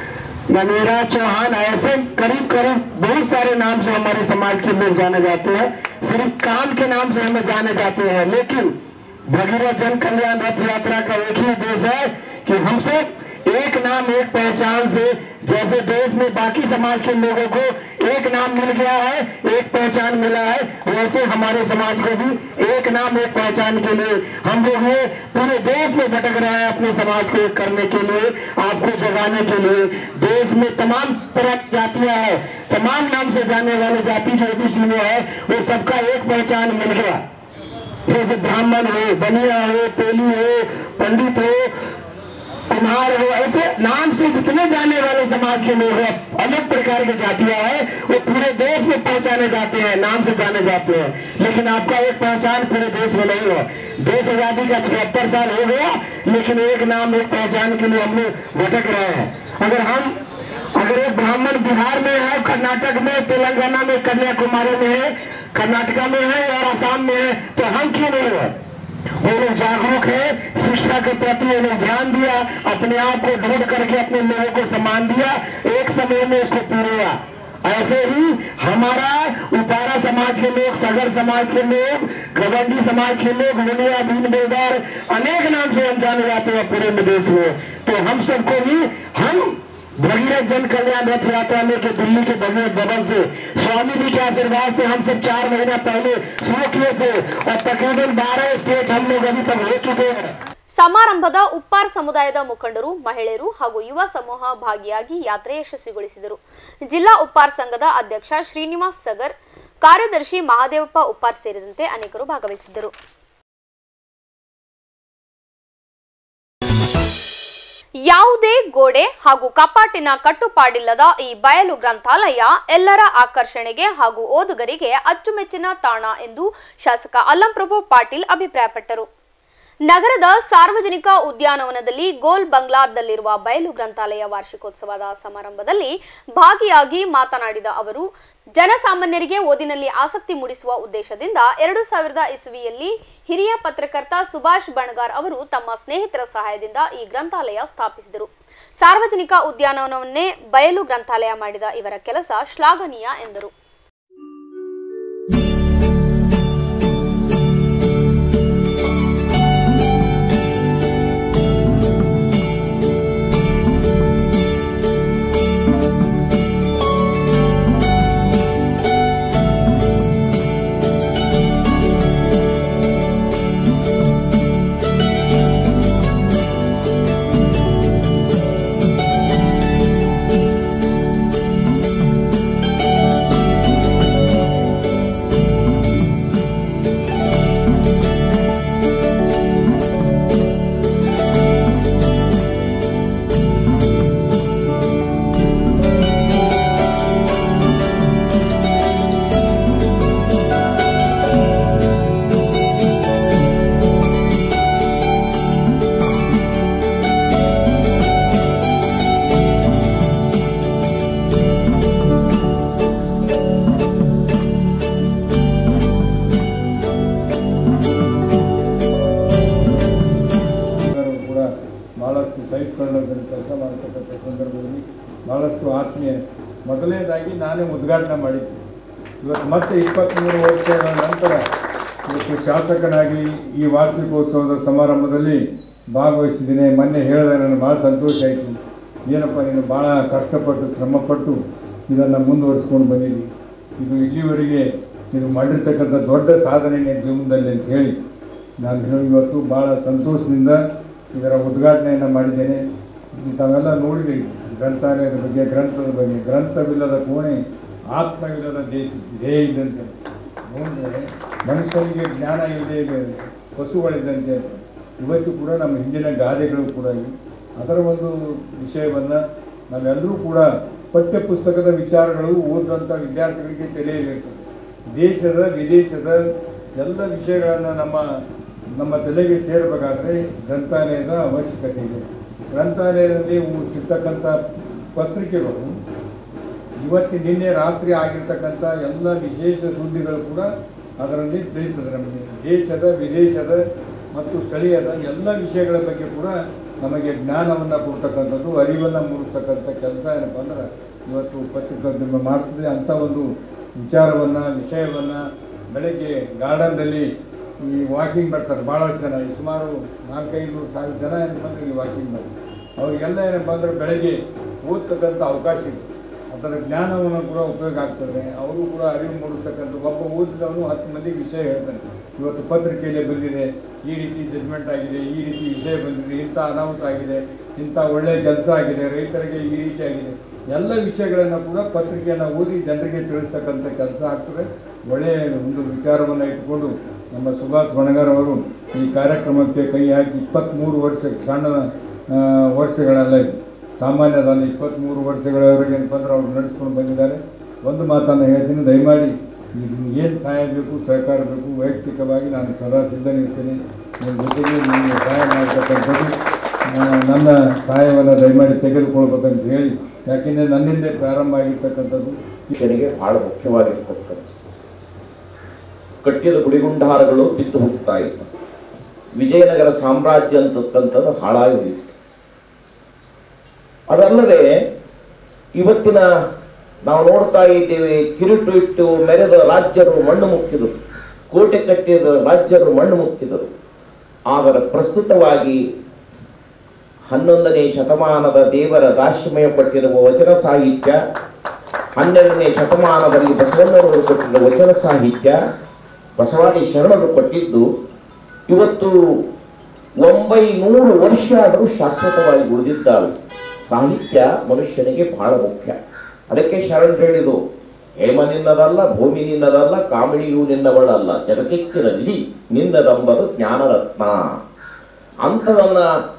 ननेरा चौहान ऐसे करीब करीब बहुत सारे नाम से हमारे समाज के लोग जाने जाते हैं सिर्फ काम के नाम से हमें जाने जाते हैं लेकिन भगीरथ जन कल्याण रथ यात्रा का एक ही उद्देश्य है कि हमसे एक नाम एक पहचान से जैसे देश में बाकी समाज के लोगों को एक नाम मिल गया है एक पहचान मिला है वैसे हमारे समाज को भी एक नाम एक पहचान के लिए हम लोग ये पूरे देश में भटक रहे हैं अपने समाज को एक करने के लिए आपको जगाने के लिए देश में तमाम तरह की जातियां हैं तमाम नाम से जाने वाले जाति जो भी में है वो सबका एक पहचान मिल गया जैसे ब्राह्मण हो बनिया हो तेली हो पंडित हो कुम्हार हो ऐसे नाम से जितने जाने वाले समाज के लोग हैं अलग प्रकार की जातियां हैं वो पूरे देश में पहचाने जाते हैं नाम से जाने जाते हैं लेकिन आपका एक पहचान पूरे देश में नहीं है देश आजादी का छिहत्तर साल हो गया लेकिन एक नाम एक पहचान के लिए हम लोग भटक रहे हैं अगर हम अगर एक ब्राह्मण बिहार में है कर्नाटक में तेलंगाना में कन्याकुमारी में है कर्नाटका में है और आसाम में है तो हम क्यों नहीं है वो लोग जागरूक है शिक्षा के प्रति वो लोग ध्यान दिया अपने आप को ढूंढ करके अपने लोगों को सम्मान दिया एक समय में इसको पूरा ऐसे ही हमारा उपारा समाज के लोग सगर समाज के लोग गवंडी समाज के लोग मुनिया भीम बेदार अनेक नाम से हम जाने जाते हैं पूरे देश में तो हम सबको भी हम भगीरथ जन कल्याण रथ यात्रा में के दिल्ली के भगीरथ भवन से स्वामी जी के आशीर्वाद से हम सब चार महीना पहले शुरू किए थे और तकरीबन बारह स्टेट हम लोग अभी तक हो चुके हैं ಸಮಾರಂಭದ ಉಪ್ಪಾರ್ ಸಮುದಾಯದ ಮುಖಂಡರು ಮಹಿಳೆಯರು ಹಾಗೂ ಯುವ ಸಮೂಹ ಭಾಗಿಯಾಗಿ ಯಾತ್ರೆ ಯಶಸ್ವಿಗೊಳಿಸಿದರು ಜಿಲ್ಲಾ ಉಪ್ಪಾರ್ ಸಂಘದ ಅಧ್ಯಕ್ಷ ಶ್ರೀನಿವಾಸ್ ಸಗರ್ ಕಾರ್ಯದರ್ಶಿ ಮಹಾದೇವಪ್ಪ ಉಪ್ಪಾರ್ ಸೇರಿದಂತೆ ಅನೇಕರು ಭಾಗವಹಿಸಿದ್ದರು ಯಾವುದೇ ಗೋಡೆ ಹಾಗೂ ಕಪಾಟಿನ ಕಟ್ಟುಪಾಡಿಲ್ಲದ ಈ ಬಯಲು ಗ್ರಂಥಾಲಯ ಎಲ್ಲರ ಆಕರ್ಷಣೆಗೆ ಹಾಗೂ ಓದುಗರಿಗೆ ಅಚ್ಚುಮೆಚ್ಚಿನ ತಾಣ ಎಂದು ಶಾಸಕ ಅಲ್ಲಂಪ್ರಭು ಪಾಟೀಲ್ ಅಭಿಪ್ರಾಯಪಟ್ಟರು ನಗರದ ಸಾರ್ವಜನಿಕ ಉದ್ಯಾನವನದಲ್ಲಿ ಗೋಲ್ ಬಂಗ್ಲಾದಲ್ಲಿರುವ ಬಯಲು ಗ್ರಂಥಾಲಯ ವಾರ್ಷಿಕೋತ್ಸವದ ಸಮಾರಂಭದಲ್ಲಿ ಭಾಗಿಯಾಗಿ ಮಾತನಾಡಿದ ಅವರು ಜನಸಾಮಾನ್ಯರಿಗೆ ಓದಿನಲ್ಲಿ ಆಸಕ್ತಿ ಮೂಡಿಸುವ ಉದ್ದೇಶದಿಂದ ಎರಡು ಸಾವಿರದ ಇಸವಿಯಲ್ಲಿ ಹಿರಿಯ ಪತ್ರಕರ್ತ ಸುಭಾಷ್ ಬಣಗಾರ್ ಅವರು ತಮ್ಮ ಸ್ನೇಹಿತರ ಸಹಾಯದಿಂದ ಈ ಗ್ರಂಥಾಲಯ ಸ್ಥಾಪಿಸಿದರು ಸಾರ್ವಜನಿಕ ಉದ್ಯಾನವನವನ್ನೇ ಬಯಲು ಗ್ರಂಥಾಲಯ ಮಾಡಿದ ಇವರ ಕೆಲಸ ಶ್ಲಾಘನೀಯ ಎಂದರು ಎಲ್ಲರೂ ಕೂಡ ಭಾಳಷ್ಟು ಸೈಟ್ಗಳನ್ನ ಕೆಲಸ ಮಾಡತಕ್ಕಂಥ ಸಂದರ್ಭದಲ್ಲಿ ಭಾಳಷ್ಟು ಆತ್ಮೀಯ ಮೊದಲನೇದಾಗಿ ನಾನೇ ಉದ್ಘಾಟನೆ ಮಾಡಿದ್ದೆ ಇವತ್ತು ಮತ್ತೆ ಇಪ್ಪತ್ತ್ಮೂರು ವರ್ಷಗಳ ನಂತರ ಇವತ್ತು ಶಾಸಕನಾಗಿ ಈ ವಾರ್ಷಿಕೋತ್ಸವದ ಸಮಾರಂಭದಲ್ಲಿ ಭಾಗವಹಿಸಿದ್ದೀನಿ ಮೊನ್ನೆ ಹೇಳಿದೆ ನನಗೆ ಭಾಳ ಸಂತೋಷ ಆಯಿತು ಏನಪ್ಪ ನೀನು ಭಾಳ ಕಷ್ಟಪಟ್ಟು ಶ್ರಮಪಟ್ಟು ಇದನ್ನು ಮುಂದುವರಿಸ್ಕೊಂಡು ಬಂದಿದ್ದಿ ಇದು ಇಲ್ಲಿವರೆಗೆ ನೀನು ಮಾಡಿರ್ತಕ್ಕಂಥ ದೊಡ್ಡ ಸಾಧನೆ ನಿನ್ನ ಜೀವನದಲ್ಲಿ ಅಂತ ಹೇಳಿ ನಾನು ಹೇಳಿ ಇವತ್ತು ಭಾಳ ಸಂತೋಷದಿಂದ ಇದರ ಉದ್ಘಾಟನೆಯನ್ನು ಮಾಡಿದ್ದೇನೆ ಇದು ತಾವೆಲ್ಲ ನೋಡಿರಿ ಗ್ರಂಥಾಲಯದ ಬಗ್ಗೆ ಗ್ರಂಥದ ಬಗ್ಗೆ ಗ್ರಂಥವಿಲ್ಲದ ಕೋಣೆ ಆತ್ಮವಿಲ್ಲದ ದೇಶ ಧ್ಯೇಯ ಇದ್ದಂತೆ ನೋಡಿದ್ರೆ ಮನುಷ್ಯನಿಗೆ ಜ್ಞಾನ ಇಲ್ಲದೆ ಇದೆ ಪಶುಗಳಿದ್ದಂತೆ ಅಂತ. ಇವತ್ತು ಕೂಡ ನಮ್ಮ ಹಿಂದಿನ ಗಾದೆಗಳು ಕೂಡ ಇವೆ ಅದರ ಒಂದು ವಿಷಯವನ್ನು ನಾವೆಲ್ಲರೂ ಕೂಡ ಪಠ್ಯ ಪುಸ್ತಕದ ವಿಚಾರಗಳು ಓದುವಂಥ ವಿದ್ಯಾರ್ಥಿಗಳಿಗೆ ತಲೆಯಲ್ಲಿರ್ತದೆ ದೇಶದ ವಿದೇಶದ ಎಲ್ಲ ವಿಷಯಗಳನ್ನು ನಮ್ಮ ನಮ್ಮ ತಲೆಗೆ ಸೇರಬೇಕಾದ್ರೆ ಗ್ರಂಥಾಲಯದ ಅವಶ್ಯಕತೆ ಇದೆ ಗ್ರಂಥಾಲಯದಲ್ಲಿ ಉ- ಸಿಗ್ತಕ್ಕಂಥ ಪತ್ರಿಕೆಗಳು ಇವತ್ತು ನಿನ್ನೆ ರಾತ್ರಿ ಆಗಿರ್ತಕ್ಕಂಥ ಎಲ್ಲ ವಿಶೇಷ ಸುದ್ದಿಗಳು ಕೂಡ ಅದರಲ್ಲಿ ತಿಳಿಯುತ್ತದೆ ನಮಗೆ ದೇಶದ ವಿದೇಶದ ಮತ್ತು ಸ್ಥಳೀಯದ ಎಲ್ಲ ವಿಷಯಗಳ ಬಗ್ಗೆ ಕೂಡ ನಮಗೆ ಜ್ಞಾನವನ್ನು ಕೊಡ್ತಕ್ಕಂಥದ್ದು ಅರಿವನ್ನು ಮೂಡಿಸ್ತಕ್ಕಂಥ ಕೆಲಸ ಏನಪ್ಪ ಅಂದ್ರೆ ಇವತ್ತು ಪತ್ರಿಕೋದ್ಯಮ ಮಾಡ್ತದೆ ಅಂಥ ಒಂದು ವಿಚಾರವನ್ನು ವಿಷಯವನ್ನು ಬೆಳಗ್ಗೆ ಗಾರ್ಡನ್ದಲ್ಲಿ ಈ ವಾಕಿಂಗ್ ಬರ್ತಾರೆ ಭಾಳಷ್ಟು ಜನ ಈ ಸುಮಾರು ನಾಲ್ಕೈದು ಸಾವಿರ ಜನ ಏನಪ್ಪ ಅಂದ್ರೆ ಇಲ್ಲಿ ವಾಕಿಂಗ್ ಮಾಡ್ತಾರೆ ಅವರಿಗೆಲ್ಲ ಏನಪ್ಪ ಅಂದ್ರೆ ಬೆಳಗ್ಗೆ ಓದ್ತಕ್ಕಂಥ ಅವಕಾಶ ಇದೆ ಅದರ ಜ್ಞಾನವನ್ನು ಕೂಡ ಉಪಯೋಗ ಆಗ್ತದೆ ಅವರು ಕೂಡ ಅರಿವು ಮೂಡಿಸ್ತಕ್ಕಂಥ ಒಬ್ಬ ಓದಿದವನು ಹತ್ತು ಮಂದಿಗೆ ವಿಷಯ ಹೇಳ್ತಾನೆ ಇವತ್ತು ಪತ್ರಿಕೆಯಲ್ಲಿ ಬಂದಿದೆ ಈ ರೀತಿ ಜಜ್ಮೆಂಟ್ ಆಗಿದೆ ಈ ರೀತಿ ವಿಷಯ ಬಂದಿದೆ ಇಂಥ ಅನಾಹುತ ಆಗಿದೆ ಇಂಥ ಒಳ್ಳೆಯ ಕೆಲಸ ಆಗಿದೆ ರೈತರಿಗೆ ಈ ರೀತಿ ಆಗಿದೆ ಎಲ್ಲ ವಿಷಯಗಳನ್ನು ಕೂಡ ಪತ್ರಿಕೆಯನ್ನು ಓದಿ ಜನರಿಗೆ ತಿಳಿಸ್ತಕ್ಕಂಥ ಕೆಲಸ ಆಗ್ತದೆ ಒಳ್ಳೆಯ ಒಂದು ವಿಚಾರವನ್ನು ಇಟ್ಕೊಂಡು ನಮ್ಮ ಸುಭಾಷ್ ಬಣಗಾರ್ ಅವರು ಈ ಕಾರ್ಯಕ್ರಮಕ್ಕೆ ಕೈ ಹಾಕಿ ಇಪ್ಪತ್ತ್ಮೂರು ವರ್ಷ ಸಣ್ಣ ಆ, ವರ್ಷಗಳಲ್ಲ ಇದು ಸಾಮಾನ್ಯದಲ್ಲ ಇಪ್ಪತ್ತ್ಮೂರು ವರ್ಷಗಳವರೆಗೆ ಏನಪ್ಪ ಅಂದ್ರೆ ಅವ್ರು ನಡೆಸ್ಕೊಂಡು ಬಂದಿದ್ದಾರೆ ಒಂದು ಮಾತನ್ನು ಹೇಳ್ತೀನಿ ದಯಮಾಡಿ ಏನು ಸಹಾಯ ಬೇಕು ಸಹಕಾರ ಬೇಕು ವೈಯಕ್ತಿಕವಾಗಿ ನಾನು ಸದಾ ಸಿದ್ಧನಿರ್ತೇನೆ ನಿಮ್ಮ ಜೊತೆಗೆ ನಿಮಗೆ ಸಹಾಯ ಮಾಡತಕ್ಕಂಥದ್ದು ಆ, ನನ್ನ ಸಹಾಯವನ್ನು ದಯಮಾಡಿ ತೆಗೆದುಕೊಳ್ಬೇಕಂತ ಹೇಳಿ ಯಾಕೆಂದರೆ ನನ್ನಿಂದ ಪ್ರಾರಂಭ ಆಗಿರ್ತಕ್ಕಂಥದ್ದು ಜನರಿಗೆ ಬಹಳ ಮುಖ್ಯವಾಗಿರ್ತಕ್ಕಂಥ ಕಟ್ಟಿದ ಗುಡಿಗುಂಡಾರಗಳು ಬಿದ್ದು ಹೋಗ್ತಾ ಇತ್ತು ವಿಜಯನಗರ ಸಾಮ್ರಾಜ್ಯ ಅಂತಕ್ಕಂಥದ್ದು ಹಾಳಾಗಿ ಹೋಯಿತು ಅದಲ್ಲದೆ ಇವತ್ತಿನ ನಾವು ನೋಡ್ತಾ ಇದ್ದೇವೆ ಕಿರುಟು ಇಟ್ಟು ಮೆರೆದ ರಾಜ್ಯರು ಮಣ್ಣು ಮುಕ್ಕಿದರು ಕೋಟೆ ಕಟ್ಟಿದ ರಾಜ್ಯರು ಮಣ್ಣು ಮುಕ್ಕಿದರು ಆದರೆ ಪ್ರಸ್ತುತವಾಗಿ ಹನ್ನೊಂದನೇ ಶತಮಾನದ ದೇವರ ದಾಶ್ರಮಯ ಪಟ್ಟಿರುವ ವಚನ ಸಾಹಿತ್ಯ ಹನ್ನೆರಡನೇ ಶತಮಾನದಲ್ಲಿ ಬಸವಣ್ಣನವರು ಕೊಟ್ಟಿರುವ ವಚನ ಸಾಹಿತ್ಯ ಬಸವಾದಿ ಶರಣರು ಕೊಟ್ಟಿದ್ದು ಇವತ್ತು ಒಂಬೈನೂರು ವರ್ಷ ಆದರೂ ಶಾಶ್ವತವಾಗಿ ಉಳಿದಿದ್ದಾವೆ ಸಾಹಿತ್ಯ ಮನುಷ್ಯನಿಗೆ ಬಹಳ ಮುಖ್ಯ ಅದಕ್ಕೆ ಶರಣರು ಹೇಳಿದು ಹೇಮ ನಿನ್ನದಲ್ಲ ಭೂಮಿ ನಿನ್ನದಲ್ಲ ಕಾಮಿಣಿಯೂ ನಿನ್ನವಳಲ್ಲ ಜಗತ್ತಿಕ್ಕಿನಲ್ಲಿ ನಿನ್ನದಂಬದು ಜ್ಞಾನರತ್ನ ಅಂಥದನ್ನ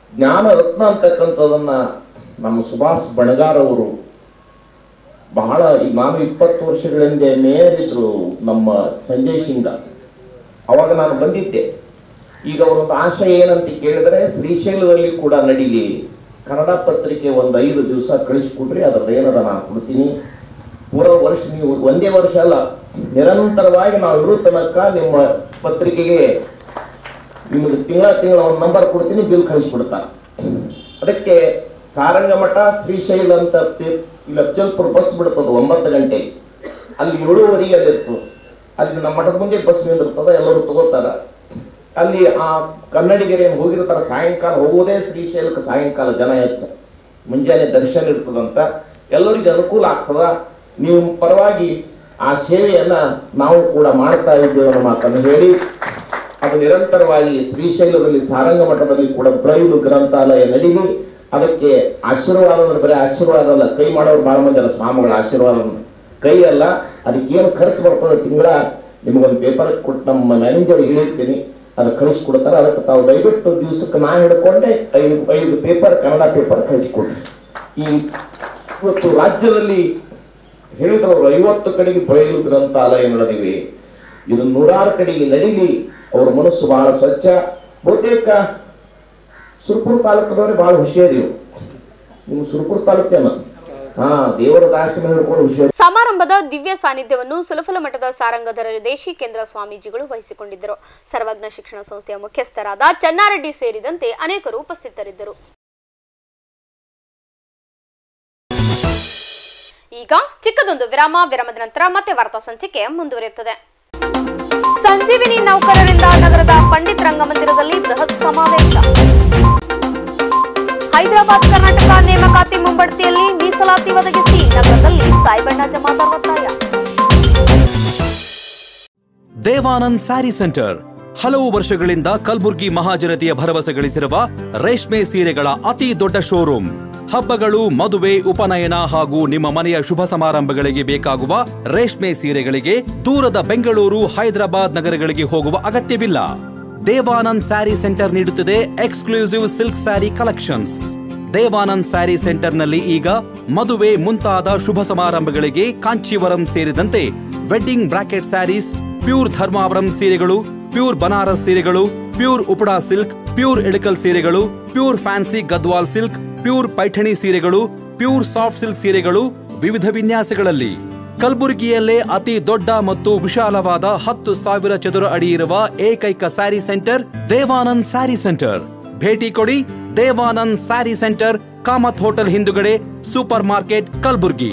ಜ್ಞಾನ ರತ್ನ ಅಂತಕ್ಕಂಥದನ್ನ ನಮ್ಮ ಸುಭಾಷ್ ಬಣಗಾರ್ ಅವರು ಬಹಳ ಈಗ ನಾನು ಇಪ್ಪತ್ತು ವರ್ಷಗಳ ಹಿಂದೆ ಮೇಯರ್ ಇದ್ರು ನಮ್ಮ ಸಂಜಯ್ ಸಿಂಗ ಅವಾಗ ನಾನು ಬಂದಿದ್ದೆ ಈಗ ಅವರೊಂದು ಆಶಯ ಏನಂತ ಕೇಳಿದ್ರೆ ಶ್ರೀಶೈಲದಲ್ಲಿ ಕೂಡ ನಡೀಲಿ ಕನ್ನಡ ಪತ್ರಿಕೆ ಒಂದು ಐದು ದಿವಸ ಕಳಿಸ್ಕೊಡ್ರಿ ಅದ್ರದ್ದು ಏನದ ನಾನು ಕೊಡ್ತೀನಿ ಪೂರ ವರ್ಷ ನೀವು ಒಂದೇ ವರ್ಷ ಅಲ್ಲ ನಿರಂತರವಾಗಿ ನಾವು ಇರೋ ತನಕ ನಿಮ್ಮ ಪತ್ರಿಕೆಗೆ ನಿಮಗೆ ತಿಂಗಳ ತಿಂಗಳ ಒಂದು ನಂಬರ್ ಕೊಡ್ತೀನಿ ಬಿಲ್ ಕಳಿಸ್ಬಿಡ್ತಾರೆ ಅದಕ್ಕೆ ಸಾರಂಗಮಠ ಶ್ರೀಶೈಲ ಅಂತ ಪೇ- ಇಲ್ಲಿ ಅಫ್ಜಲ್ಪುರ ಬಸ್ ಬಿಡ್ತದೆ ಒಂಬತ್ತು ಗಂಟೆ ಅಲ್ಲಿ ಏಳುವರೆಗೆ ಅಲ್ಲಿ ಇರ್ತದೆ ಅಲ್ಲಿ ನಮ್ಮ ಮಠದ ಮುಂದೆ ಬಸ್ ನಿಂದಿರ್ತದೆ ಎಲ್ಲರೂ ತಗೋತಾರ ಅಲ್ಲಿ ಆ ಕನ್ನಡಿಗರು ಏನು ಹೋಗಿರ್ತಾರ ಸಾಯಂಕಾಲ ಹೋಗೋದೇ ಶ್ರೀಶೈಲಕ್ಕೆ ಸಾಯಂಕಾಲ ಜನ ಹೆಚ್ಚ ಮುಂಜಾನೆ ದರ್ಶನ ಇರ್ತದಂತ ಎಲ್ಲರಿಗೂ ಅನುಕೂಲ ಆಗ್ತದ ನೀವು ಪರವಾಗಿ ಆ ಸೇವೆಯನ್ನ ನಾವು ಕೂಡ ಮಾಡ್ತಾ ಇದ್ದೇವೆ ಅನ್ನೋ ಮಾತನ್ನು ಹೇಳಿ ಅದು ನಿರಂತರವಾಗಿ ಶ್ರೀಶೈಲದಲ್ಲಿ ಸಾರಂಗ ಮಠದಲ್ಲಿ ಕೂಡ ಬ್ರೈಲು ಗ್ರಂಥಾಲಯ ನಡೀಲಿ ಅದಕ್ಕೆ ಆಶೀರ್ವಾದ ಅಂದ್ರೆ ಬರೀ ಆಶೀರ್ವಾದ ಅಲ್ಲ ಕೈ ಮಾಡೋರು ಬಹಳ ಮಂದಿ ಅಲ್ಲ ಸ್ವಾಮಿಗಳ ಆಶೀರ್ವಾದ ಕೈ ಅಲ್ಲ ಅದಕ್ಕೆ ಏನು ಖರ್ಚು ಬರ್ತದೆ ತಿಂಗಳ ನಿಮಗೊಂದು ಪೇಪರ್ ಕೊಟ್ಟು ನಮ್ಮ ಮ್ಯಾನೇಜರ್ ಹೇಳಿರ್ತೀನಿ ಅದು ಕಳಿಸ್ಕೊಡ್ತಾರೆ ಅದಕ್ಕೆ ತಾವು ದಯವಿಟ್ಟು ದಿವಸಕ್ಕೆ ನಾ ಹಿಡ್ಕೊಂಡೆ ಐದು ಐದು ಪೇಪರ್ ಕನ್ನಡ ಪೇಪರ್ ಕಳಿಸ್ಕೊಡ್ರಿ ಈ ಇವತ್ತು ರಾಜ್ಯದಲ್ಲಿ ಹೇಳಿದವರು ಐವತ್ತು ಕಡೆಗೆ ಬಯಲು ಗ್ರಂಥಾಲಯ ನಡೆದಿವೆ ಇದು ನೂರಾರು ಕಡೆಗೆ ನಡೀಲಿ ಅವ್ರ ಮನಸ್ಸು ಬಹಳ ಸ್ವಚ್ಛ ಬಹುತೇಕ ಸುರ್ಪುರ್ ತಾಲೂಕದವ್ರೆ ಬಹಳ ಹುಷಾರಿರು ನಿಮ್ಮ ಸುರ್ಪುರ್ ತಾಲೂಕೇನ ಹಾ ದೇವರ ದಾಸಿನ ಹಿಡ್ಕೊಂಡು ಹುಷಾರಿ ಸಮಾರಂಭದ ದಿವ್ಯ ಸಾನ್ನಿಧ್ಯವನ್ನು ಸುಲಫಲ ಮಠದ ಸಾರಂಗಧರ ದೇಶಿ ಕೇಂದ್ರ ಸ್ವಾಮೀಜಿಗಳು ವಹಿಸಿಕೊಂಡಿದ್ದರು ಸರ್ವಜ್ಞ ಶಿಕ್ಷಣ ಸಂಸ್ಥೆಯ ಮುಖ್ಯಸ್ಥರಾದ ಚನ್ನಾರೆಡ್ಡಿ ಸೇರಿದಂತೆ ಅನೇಕರು ಉಪಸ್ಥಿತರಿದ್ದರು ಈಗ ಚಿಕ್ಕದೊಂದು ವಿರಾಮ ವಿರಾಮದ ನಂತರ ಮತ್ತೆ ವಾರ್ತಾ ಸಂಚಿಕೆ ಮುಂದುವರಿಯುತ್ತದೆ ಸಂಜೀವಿನಿ ನೌಕರರಿಂದ ನಗರದ ಪಂಡಿತ್ ರಂಗಮಂದಿರದಲ್ಲಿ ಬೃಹತ್ ಸಮಾವೇಶ ಹೈದರಾಬಾದ್ ಕರ್ನಾಟಕ ನೇಮಕಾತಿ ಮುಂಬಡ್ತಿಯಲ್ಲಿ ಮೀಸಲಾತಿ ಒದಗಿಸಿ ನಗರದಲ್ಲಿ ಸಾಯಿಬಣ್ಣ ಜಮಾದಾರ್ ಒತ್ತಾಯ ದೇವಾನಂದ್ ಸ್ಯಾರಿ ಸೆಂಟರ್ ಹಲವು ವರ್ಷಗಳಿಂದ ಕಲ್ಬುರ್ಗಿ ಮಹಾಜನತೆಯ ಭರವಸೆ ಗಳಿಸಿರುವ ರೇಷ್ಮೆ ಸೀರೆಗಳ ಅತಿ ದೊಡ್ಡ ಶೋರೂಮ್ ಹಬ್ಬಗಳು ಮದುವೆ ಉಪನಯನ ಹಾಗೂ ನಿಮ್ಮ ಮನೆಯ ಶುಭ ಸಮಾರಂಭಗಳಿಗೆ ಬೇಕಾಗುವ ರೇಷ್ಮೆ ಸೀರೆಗಳಿಗೆ ದೂರದ ಬೆಂಗಳೂರು ಹೈದರಾಬಾದ್ ನಗರಗಳಿಗೆ ಹೋಗುವ ಅಗತ್ಯವಿಲ್ಲ ದೇವಾನಂದ್ ಸ್ಯಾರಿ ಸೆಂಟರ್ ನೀಡುತ್ತಿದೆ exclusive silk sari collections Devanand sari ಸೆಂಟರ್ನಲ್ಲಿ ಈಗ ಮದುವೆ ಮುಂತಾದ ಶುಭ ಸಮಾರಂಭಗಳಿಗೆ ಕಾಂಚೀವರಂ ಸೇರಿದಂತೆ wedding bracket saris pure Dharmavaram ಸೀರೆಗಳು ಪ್ಯೂರ್ ಬನಾರಸ್ ಸೀರೆಗಳು pure Uppada silk pure Ilkal ಸೀರೆಗಳು pure fancy Gadwal silk pure Paithani ಸೀರೆಗಳು ಪ್ಯೂರ್ ಸಾಫ್ಟ್ ಸಿಲ್ಕ್ ಸೀರೆಗಳು ವಿವಿಧ ವಿನ್ಯಾಸಗಳಲ್ಲಿ ಕಲಬುರಗಿಯಲ್ಲೇ ಅತಿ ದೊಡ್ಡ ಮತ್ತು ವಿಶಾಲವಾದ ಹತ್ತು ಸಾವಿರ ಚದುರ ಅಡಿ ಇರುವ ಏಕೈಕ ಸ್ಯಾರಿ ಸೆಂಟರ್ ದೇವಾನಂದ್ ಸ್ಯಾರಿ ಸೆಂಟರ್ ಭೇಟಿ ಕೊಡಿ ದೇವಾನಂದ್ ಸ್ಯಾರಿ ಸೆಂಟರ್ ಕಾಮತ್ ಹೋಟೆಲ್ ಹಿಂದುಗಡೆ ಸೂಪರ್ ಮಾರ್ಕೆಟ್ ಕಲಬುರ್ಗಿ